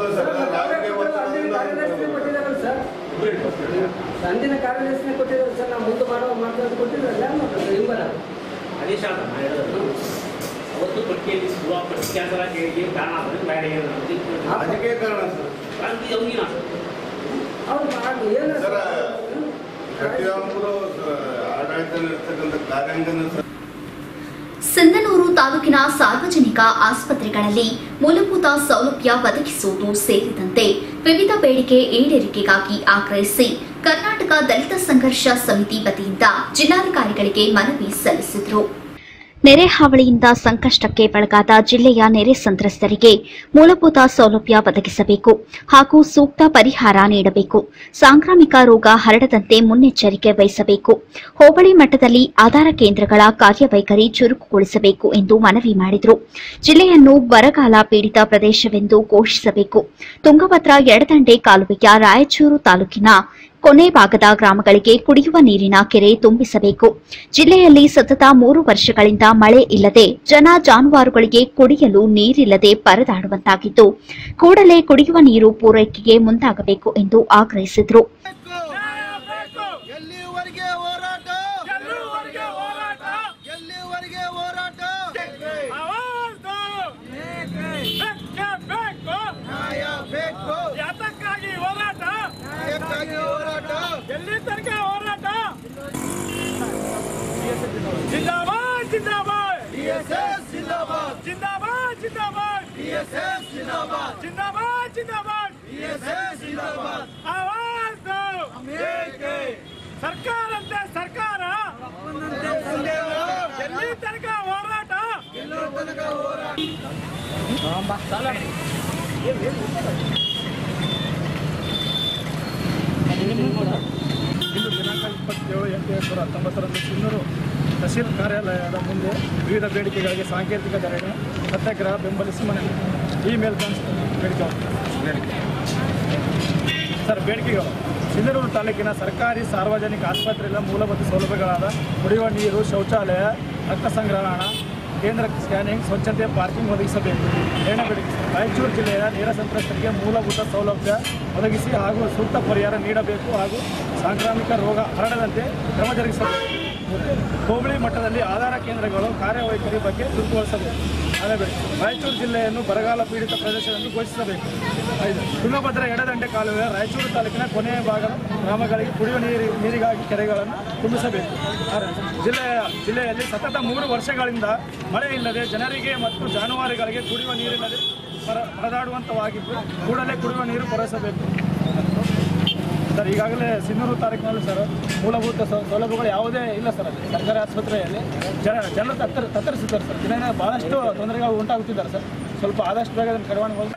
ಕೊಟ್ಟಿದ್ದಾರಲ್ಲ ಸರ್ ಅಂದಿನ ಕಾರ್ಯದರ್ಶಿನೇ ಕೊಟ್ಟಿದ್ದಾರೆ ಸರ್ ನಾವು ಮುಂದೆ ಮಾಡೋ ಮಾತಾಡೋದು ಕೊಟ್ಟಿದ್ರಲ್ಲ ಹಿಂಬರ ಆದೇಶ ಅಂತ ನಾ ಹೇಳೋದು ಅವತ್ತು ಪಟ್ಟಿಯಲ್ಲಿ ಸುರುವ ಕ್ಯಾನ್ಸಲ್ ಆಗಿ ಏನು ಕಾರಣ ಅಂದ್ರೆ ಬೇಡ ಏನು ಅದಕ್ಕೆ ಕಾರಣ ಸರ್ ಕ್ರಾಂತಿ ಅವ್ನಿನ ಹೌದು ಏನು ಸರ ಕಟ್ಟಿರಾಮಪುರ ಆಡಳಿತ ನಡೆಸ್ತಕ್ಕಂಥ ಕಾರ್ಯಾಂಗನ ಸರ್ ಸಿಂಧನೂರು ತಾಲೂಕಿನ ಸಾರ್ವಜನಿಕ ಆಸ್ಪತ್ರೆಗಳಲ್ಲಿ ಮೂಲಭೂತ ಸೌಲಭ್ಯ ಒದಗಿಸುವುದು ಸೇರಿದಂತೆ ವಿವಿಧ ಬೇಡಿಕೆ ಈಡೇರಿಕೆಗಾಗಿ ಆಗ್ರಹಿಸಿ ಕರ್ನಾಟಕ ದಲಿತ ಸಂಘರ್ಷ ಸಮಿತಿ ವತಿಯಿಂದ ಜಿಲ್ಲಾಧಿಕಾರಿಗಳಿಗೆ ಮನವಿ ಸಲ್ಲಿಸಿದರು ನೆರೆ ಹಾವಳಿಯಿಂದ ಸಂಕಷ್ಟಕ್ಕೆ ಒಳಗಾದ ಜಿಲ್ಲೆಯ ನೆರೆ ಸಂತ್ರಸ್ತರಿಗೆ ಮೂಲಭೂತ ಸೌಲಭ್ಯ ಒದಗಿಸಬೇಕು ಹಾಗೂ ಸೂಕ್ತ ಪರಿಹಾರ ನೀಡಬೇಕು ಸಾಂಕ್ರಾಮಿಕ ರೋಗ ಹರಡದಂತೆ ಮುನ್ನೆಚ್ಚರಿಕೆ ವಹಿಸಬೇಕು ಹೋಬಳಿ ಮಟ್ಟದಲ್ಲಿ ಆಧಾರ ಕೇಂದ್ರಗಳ ಕಾರ್ಯವೈಖರಿ ಚುರುಕುಗೊಳಿಸಬೇಕು ಎಂದು ಮನವಿ ಮಾಡಿದರು ಜಿಲ್ಲೆಯನ್ನು ಬರಗಾಲ ಪೀಡಿತ ಪ್ರದೇಶವೆಂದು ಘೋಷಿಸಬೇಕು ತುಂಗಭದ್ರಾ ಎಡದಂಡೆ ಕಾಲುವೆಯ ರಾಯಚೂರು ತಾಲೂಕಿನ ಕೊನೆ ಭಾಗದ ಗ್ರಾಮಗಳಿಗೆ ಕುಡಿಯುವ ನೀರಿನ ಕೆರೆ ತುಂಬಿಸಬೇಕು ಜಿಲ್ಲೆಯಲ್ಲಿ ಸತತ ಮೂರು ವರ್ಷಗಳಿಂದ ಮಳೆ ಇಲ್ಲದೆ ಜನ ಜಾನುವಾರುಗಳಿಗೆ ಕುಡಿಯಲು ನೀರಿಲ್ಲದೆ ಪರದಾಡುವಂತಾಗಿದ್ದು ಕೂಡಲೇ ಕುಡಿಯುವ ನೀರು ಪೂರೈಕೆಗೆ ಮುಂದಾಗಬೇಕು ಎಂದು ಆಗ್ರಹಿಸಿದರು ಎಲ್ಲಿವರೆಗೆ ಹೋರಾಟ ಎಲ್ಲಿವರೆಗೆ ಹೋರಾಟ ಎಲ್ಲಿವರೆಗೆ ಹೋರಾಟ ನ್ಯಾಯ ಬೇಕು ಯಾತಕ್ಕಾಗಿ ಹೋರಾಟ ನ್ಯಾಯಕ್ಕಾಗಿ ಹೋರಾಟ ಎಲ್ಲಿ ತನಕ ಹೋರಾಟ ಜಿಂದಾಬಾದ್ ಜಿಂದಾಬಾದ್ DSS ಜಿಂದಾಬಾದ್ ಜಿಂದಾಬಾದ್ ಜಿಂದಾಬಾದ್ DSS ಜಿಂದಾಬಾದ್ ಜಿಂದಾಬಾದ್ ಜಿಂದಾಬಾದ್ DSS ಜಿಂದಾಬಾದ್ ಆವಾಜ್ ದೋ. ಸರ್ಕಾರ ಅಂತ ಸರ್ಕಾರ ಎಲ್ಲಿ ತನಕ ಹೋರಾಟ ತನಕ ಹೋರಾಟ ಇಂದು ದಿನಾಂಕ ಇಪ್ಪತ್ತೇಳು ಎಂಟು ಎರಡು ಸಾವಿರದ ಹತ್ತೊಂಬತ್ತರಂದು ಸಿನ್ನೂರು ತಹಶೀಲ್ ಕಾರ್ಯಾಲಯದ ಮುಂದೆ ವಿವಿಧ ಬೇಡಿಕೆಗಳಿಗೆ ಸಾಂಕೇತಿಕ ಧರಣಿ ಸತ್ಯಾಗ್ರಹ ಬೆಂಬಲಿಸಿ ಮನವಿ ಇಮೇಲ್ ಬೇಡಿಕೆ ಸರ್ ಬೇಡಿಕೆಗಳು ಸಿಂಧನೂರು ತಾಲೂಕಿನ ಸರ್ಕಾರಿ ಸಾರ್ವಜನಿಕ ಆಸ್ಪತ್ರೆಯ ಮೂಲಭೂತ ಸೌಲಭ್ಯಗಳಾದ ಕುಡಿಯುವ ನೀರು ಶೌಚಾಲಯ ರಕ್ತ ಸಂಗ್ರಹಣ ಕೇಂದ್ರ ಸ್ಕ್ಯಾನಿಂಗ್ ಸ್ವಚ್ಛತೆ ಪಾರ್ಕಿಂಗ್ ಒದಗಿಸಬೇಕು ಏನ ಬೇಡಿಕೆ ರಾಯಚೂರು ಜಿಲ್ಲೆಯ ನೇರ ಸಂತ್ರಸ್ತರಿಗೆ ಮೂಲಭೂತ ಸೌಲಭ್ಯ ಒದಗಿಸಿ ಹಾಗೂ ಸೂಕ್ತ ಪರಿಹಾರ ನೀಡಬೇಕು ಹಾಗೂ ಸಾಂಕ್ರಾಮಿಕ ರೋಗ ಹರಡದಂತೆ ಕ್ರಮ ಜರುಗಿಸಬೇಕು ಮತ್ತು ಹೋಬಳಿ ಮಟ್ಟದಲ್ಲಿ ಆಧಾರ ಕೇಂದ್ರಗಳು ಕಾರ್ಯವೈಖರಿ ಬಗ್ಗೆ ಚುರುಕುಗೊಳಿಸಬೇಕು ಅದೇ ಬೇಡಿಕೆ ರಾಯಚೂರು ಜಿಲ್ಲೆಯನ್ನು ಬರಗಾಲ ಪೀಡಿತ ಪ್ರದೇಶವೆಂದು ಘೋಷಿಸಬೇಕು ಐದು ತುಂಗಭದ್ರಾ ಎಡದಂಡೆ ಕಾಲುವೆ ರಾಯಚೂರು ತಾಲೂಕಿನ ಕೊನೆಯ ಭಾಗದ ಗ್ರಾಮಗಳಿಗೆ ಕುಡಿಯುವ ನೀರು ನೀರಿಗಾಗಿ ಕೆರೆಗಳನ್ನು ತುಂಬಿಸಬೇಕು ಆರು, ಜಿಲ್ಲೆಯ ಜಿಲ್ಲೆಯಲ್ಲಿ ಸತತ ಮೂರು ವರ್ಷಗಳಿಂದ ಮಳೆ ಇಲ್ಲದೆ ಜನರಿಗೆ ಮತ್ತು ಜಾನುವಾರುಗಳಿಗೆ ಕುಡಿಯುವ ನೀರಿಲ್ಲದೆ ಪರ ಪರದಾಡುವಂತವಾಗಿದ್ದು ಕೂಡಲೇ ಕುಡಿಯುವ ನೀರು ಪೂರೈಸಬೇಕು ಸರ್ ಈಗಾಗಲೇ ಸಿನ್ನೂರು ತಾಲೂಕಿನಲ್ಲಿ ಸರ್ ಮೂಲಭೂತ ಸೌ- ಸೌಲಭ್ಯಗಳು ಯಾವುದೇ ಇಲ್ಲ ಸರ್ ಅಲ್ಲಿ ಸರ್ಕಾರಿ ಆಸ್ಪತ್ರೆಯಲ್ಲಿ ಜನ ಜನರು ತತ್ತರ್ ತತ್ತರಿಸಿದ್ದಾರೆ ಸರ್ ದಿನ ದಿನ ಬಹಳಷ್ಟು ತೊಂದರೆಗಳು ಉಂಟಾಗುತ್ತಿದ್ದಾರೆ ಸರ್ ಸ್ವಲ್ಪ ಆದಷ್ಟು ಬೇಗ ಅದನ್ನು ಕಡಿವಾಣ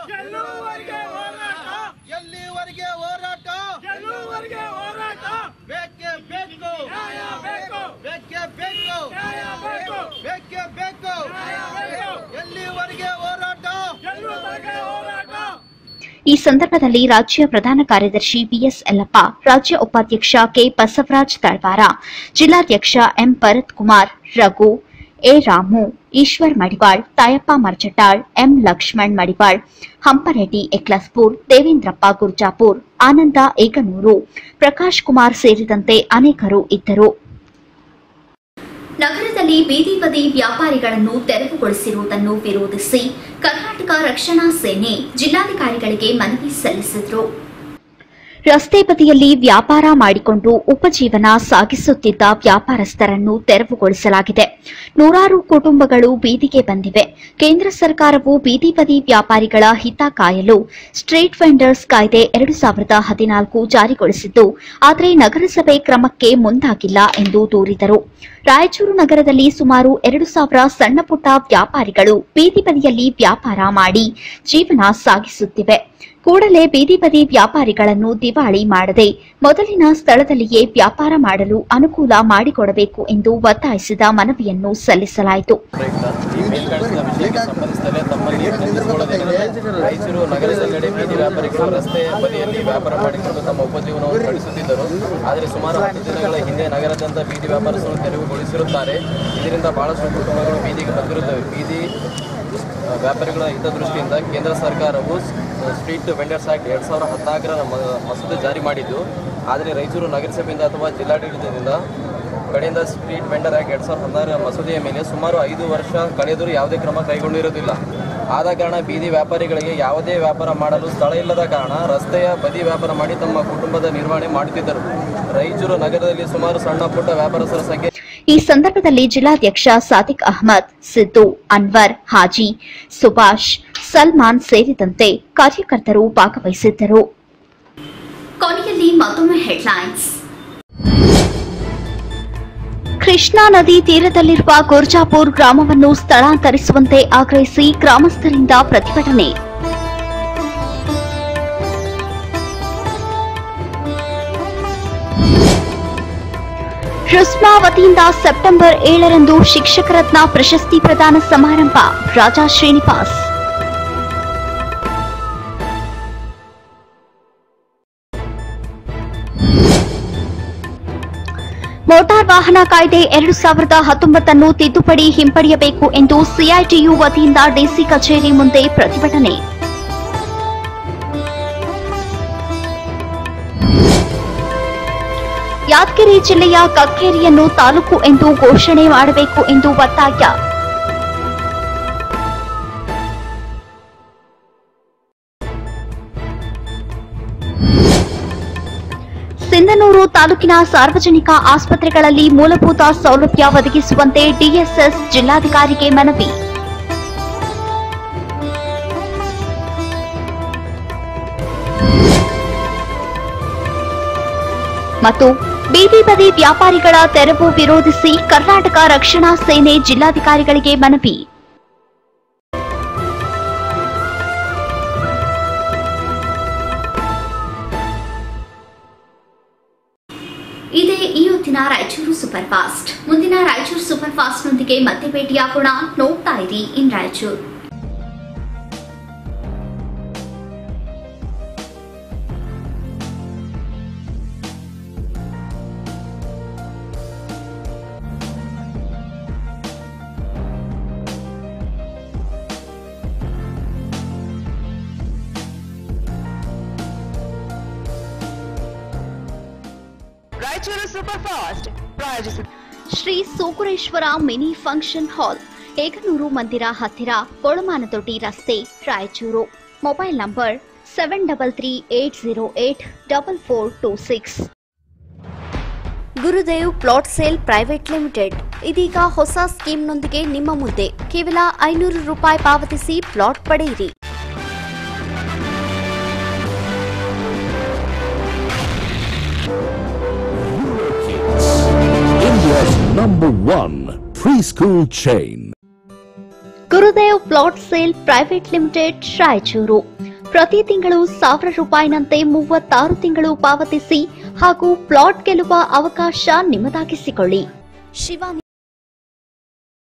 ಎಲ್ಲಿವರೆಗೆ ಹೋರಾಟ ಎಲ್ಲಿವರೆಗೆ ಹೋರಾಟ ಬೇಕೇ ಬೇಕು ಬೇಕು ಬೇಕೇ ಬೇಕು ಬೇಕು ಬೇಕೇ ಬೇಕು ಎಲ್ಲಿವರೆಗೆ ಹೋರಾಟ ಎಲ್ಲಿವರೆಗೆ ಹೋರಾಟ ಈ ಸಂದರ್ಭದಲ್ಲಿ ರಾಜ್ಯ ಪ್ರಧಾನ ಕಾರ್ಯದರ್ಶಿ ಬಿಎಸ್ ಯಲ್ಲಪ್ಪ ರಾಜ್ಯ ಉಪಾಧ್ಯಕ್ಷ ಕೆ ಬಸವರಾಜ್ ತಳವಾರ ಜಿಲ್ಲಾಧ್ಯಕ್ಷ M Bharat Kumar Raghu A Ramu Eshwar Madiwal Tayappa Marchatal M Lakshman Madiwal Hampareddy Eklaspur Devendrappa Gurjapur Ananda Ekanur Prakash Kumar ಸೇರಿದಂತೆ ಅನೇಕರು ಇದ್ದರು ನಗರದಲ್ಲಿ ಬೀದಿ ಬದಿ ವ್ಯಾಪಾರಿಗಳನ್ನು ತೆರವುಗೊಳಿಸಿರುವುದನ್ನು ವಿರೋಧಿಸಿ ಕರ್ನಾಟಕ ರಕ್ಷಣಾ ಸೇನೆ ಜಿಲ್ಲಾಧಿಕಾರಿಗಳಿಗೆ ಮನವಿ ಸಲ್ಲಿಸಿದರು ರಸ್ತೆ ಬದಿಯಲ್ಲಿ ವ್ಯಾಪಾರ ಮಾಡಿಕೊಂಡು ಉಪಜೀವನ ಸಾಗಿಸುತ್ತಿದ್ದ ವ್ಯಾಪಾರಸ್ಥರನ್ನು ತೆರವುಗೊಳಿಸಲಾಗಿದೆ ನೂರಾರು ಕುಟುಂಬಗಳು ಬೀದಿಗೆ ಬಂದಿವೆ ಕೇಂದ್ರ ಸರ್ಕಾರವು ಬೀದಿ ಬದಿ ವ್ಯಾಪಾರಿಗಳ ಹಿತ ಕಾಯಲು ಸ್ಟ್ರೀಟ್ ವೆಂಡರ್ಸ್ ಕಾಯ್ದೆ ಎರಡು ಸಾವಿರದ ಹದಿನಾಲ್ಕು ಜಾರಿಗೊಳಿಸಿದ್ದು ಆದರೆ ನಗರಸಭೆ ಕ್ರಮಕ್ಕೆ ಮುಂದಾಗಿಲ್ಲ ಎಂದು ದೂರಿದರು ರಾಯಚೂರು ನಗರದಲ್ಲಿ ಸುಮಾರು ಎರಡು ಸಾವಿರ ಸಣ್ಣಪುಟ್ಟ ವ್ಯಾಪಾರಿಗಳು ಬೀದಿ ಬದಿಯಲ್ಲಿ ವ್ಯಾಪಾರ ಮಾಡಿ ಜೀವನ ಸಾಗಿಸುತ್ತಿವೆ ಕೂಡಲೇ ಬೀದಿ ಬದಿ ವ್ಯಾಪಾರಿಗಳನ್ನು ದಿವಾಳಿ ಮಾಡದೆ ಮೊದಲಿನ ಸ್ಥಳದಲ್ಲಿಯೇ ವ್ಯಾಪಾರ ಮಾಡಲು ಅನುಕೂಲ ಮಾಡಿಕೊಡಬೇಕು ಎಂದು ಒತ್ತಾಯಿಸಿದ ಮನವಿಯನ್ನು ಸಲ್ಲಿಸಲಾಯಿತು ಈ ಮೇಲ್ಕಾಣಿಸಿದ ವಿಷಯಕ್ಕೆ ಸಂಬಂಧಿಸಿದರೆ ತಮ್ಮಲ್ಲಿ ವಿನಂತಿಸಿಕೊಳ್ಳೋದೇನೆಂದರೆ ರಾಯಚೂರು ನಗರದೆಲ್ಲೆಡೆ ಬೀದಿ ವ್ಯಾಪಾರಿಗಳು ರಸ್ತೆ ಬದಿಯಲ್ಲಿ ವ್ಯಾಪಾರ ಮಾಡಿಕೊಂಡು ತಮ್ಮ ಉಪಜೀವನವನ್ನು ನಡೆಸುತ್ತಿದ್ದರು ಆದರೆ ಸುಮಾರು ಹತ್ತು ದಿನಗಳ ಹಿಂದೆ ನಗರದಂತ ಬೀದಿ ವ್ಯಾಪಾರಸ್ಥರು ತೆರವುಗೊಳಿಸಿರುತ್ತಾರೆ ಇದರಿಂದ ಬಹಳಷ್ಟು ಕುಟುಂಬಗಳು ಬೀದಿಗೆ ಬಂದಿರುತ್ತವೆ ಬೀದಿ ಆ, ವ್ಯಾಪಾರಿಗಳ ಹಿತದೃಷ್ಟಿಯಿಂದ ಕೇಂದ್ರ ಸರ್ಕಾರವು ಸ್- ಸ್ಟ್ರೀಟ್ ವೆಂಡರ್ಸ್ ಆಕ್ಟ್ ಎರಡು ಸಾವಿರದ ಹದಿನಾಲ್ಕರ ಮ- ಮಸೂದೆ ಜಾರಿ ಮಾಡಿದ್ದು ಆದರೆ ರಾಯಚೂರು ನಗರಸಭೆಯಿಂದ ಅಥವಾ ಜಿಲ್ಲಾಡಳಿತದಿಂದ ಕಡೆಯಿಂದ ಸ್ಟ್ರೀಟ್ ವೆಂಡರ್ ಆಕ್ಟ್ ಎರಡು ಸಾವಿರದ ಹದಿನಾರರ ಮಸೂದೆಯ ಮೇಲೆ ಸುಮಾರು ಐದು ವರ್ಷ ಕಳೆದರೂ ಯಾವುದೇ ಕ್ರಮ ಕೈಗೊಂಡಿರುವುದಿಲ್ಲ ಆದ ಕಾರಣ ಬೀದಿ ವ್ಯಾಪಾರಿಗಳಿಗೆ ಯಾವುದೇ ವ್ಯಾಪಾರ ಮಾಡಲು ಸ್ಥಳ ಇಲ್ಲದ ಕಾರಣ ರಸ್ತೆಯ ಬದಿ ವ್ಯಾಪಾರ ಮಾಡಿ ತಮ್ಮ ಕುಟುಂಬದ ನಿರ್ವಹಣೆ ಮಾಡುತ್ತಿದ್ದರು ರಾಯಚೂರು ನಗರದಲ್ಲಿ ಸುಮಾರು ಸಣ್ಣ ಪುಟ್ಟ ವ್ಯಾಪಾರಸ್ಥರ ಸಂಖ್ಯೆ ಈ ಸಂದರ್ಭದಲ್ಲಿ ಜಿಲ್ಲಾಧ್ಯಕ್ಷ ಸಾದಿಕ್ ಅಹಮದ್ ಸಿದ್ದು ಅನ್ವರ್ ಹಾಜಿ ಸುಭಾಷ್ ಸಲ್ಮಾನ್ ಸೇರಿದಂತೆ ಕಾರ್ಯಕರ್ತರು ಭಾಗವಹಿಸಿದ್ದರು ಕೊನೆಯಲ್ಲಿ ಮತ್ತೊಮ್ಮೆ ಹೆಡ್ಲೈನ್ಸ್ ಕೃಷ್ಣಾ ನದಿ ತೀರದಲ್ಲಿರುವ ಗೋರ್ಜಾಪುರ್ ಗ್ರಾಮವನ್ನು ಸ್ಥಳಾಂತರಿಸುವಂತೆ ಆಗ್ರಹಿಸಿ ಗ್ರಾಮಸ್ಥರಿಂದ ಪ್ರತಿಭಟನೆ ರುಸ್ಮಾ ವತಿಯಿಂದ ಸೆಪ್ಟೆಂಬರ್ ಏಳರಂದು ಶಿಕ್ಷಕ ರತ್ನ ಪ್ರಶಸ್ತಿ ಪ್ರದಾನ ಸಮಾರಂಭ ರಾಜಾ ಶ್ರೀನಿವಾಸ್ ಮೋಟಾರ್ ವಾಹನ ಕಾಯ್ದೆ ಎರಡು ಸಾವಿರದ ಹತ್ತೊಂಬತ್ತನ್ನು ತಿದ್ದುಪಡಿ ಹಿಂಪಡೆಯಬೇಕು ಎಂದು ಸಿಐಟಿಯು ವತಿಯಿಂದ ಡಿಸಿ ಕಚೇರಿ ಮುಂದೆ ಪ್ರತಿಭಟನೆ ಯಾದಗಿರಿ ಜಿಲ್ಲೆಯ ಕಕ್ಕೇರಿಯನ್ನು ತಾಲೂಕು ಎಂದು ಘೋಷಣೆ ಮಾಡಬೇಕು ಎಂದು ಒತ್ತಾಯ ಸಿಂಧನೂರು ತಾಲೂಕಿನ ಸಾರ್ವಜನಿಕ ಆಸ್ಪತ್ರೆಗಳಲ್ಲಿ ಮೂಲಭೂತ ಸೌಲಭ್ಯ ಒದಗಿಸುವಂತೆ ಡಿಎಸ್ಎಸ್ ಜಿಲ್ಲಾಧಿಕಾರಿಗೆ ಮನವಿ ಮತ್ತು ಬೀದಿ ಬದಿ ವ್ಯಾಪಾರಿಗಳ ತೆರವು ವಿರೋಧಿಸಿ ಕರ್ನಾಟಕ ರಕ್ಷಣಾ ಸೇನೆ ಜಿಲ್ಲಾಧಿಕಾರಿಗಳಿಗೆ ಮನವಿ ಇದೇ ಈ ಹೊತ್ತಿನ ರಾಯಚೂರು ಸೂಪರ್ ಫಾಸ್ಟ್ ಮುಂದಿನ ರಾಯಚೂರು ಸೂಪರ್ ಫಾಸ್ಟ್ನೊಂದಿಗೆ ಮತ್ತೆ ಭೇಟಿಯಾಗೋಣ ನೋಡ್ತಾ ಇರಿ in Raichur Raichur super fast ಪ್ರಾಯೋಜಿಸಿ Shri Sokureshwara mini function hall Ekanur ಮಂದಿರ ಹತ್ತಿರ ಕೊಳಮಾನದೊಡ್ಡಿ ರಸ್ತೆ Raichur mobile number seven double three eight zero eight double four two six Gurudev plot sale private limited ಇದೀಗ ಹೊಸ ಸ್ಕೀಮ್ನೊಂದಿಗೆ ನಿಮ್ಮ ಮುಂದೆ ಕೇವಲ ಐನೂರು ರೂಪಾಯಿ ಪಾವತಿಸಿ ಪ್ಲಾಟ್ ಪಡೆಯಿರಿ India's number one preschool chain. Gurudev plot sale private limited Raichur ಪ್ರತಿ ತಿಂಗಳು ಸಾವಿರ ರೂಪಾಯಿನಂತೆ ಮೂವತ್ತಾರು ತಿಂಗಳು ಪಾವತಿಸಿ ಹಾಗೂ ಪ್ಲಾಟ್ ಗೆಲ್ಲುವ ಅವಕಾಶ ನಿಮ್ಮದಾಗಿಸಿಕೊಳ್ಳಿ ಶಿವಾನಿ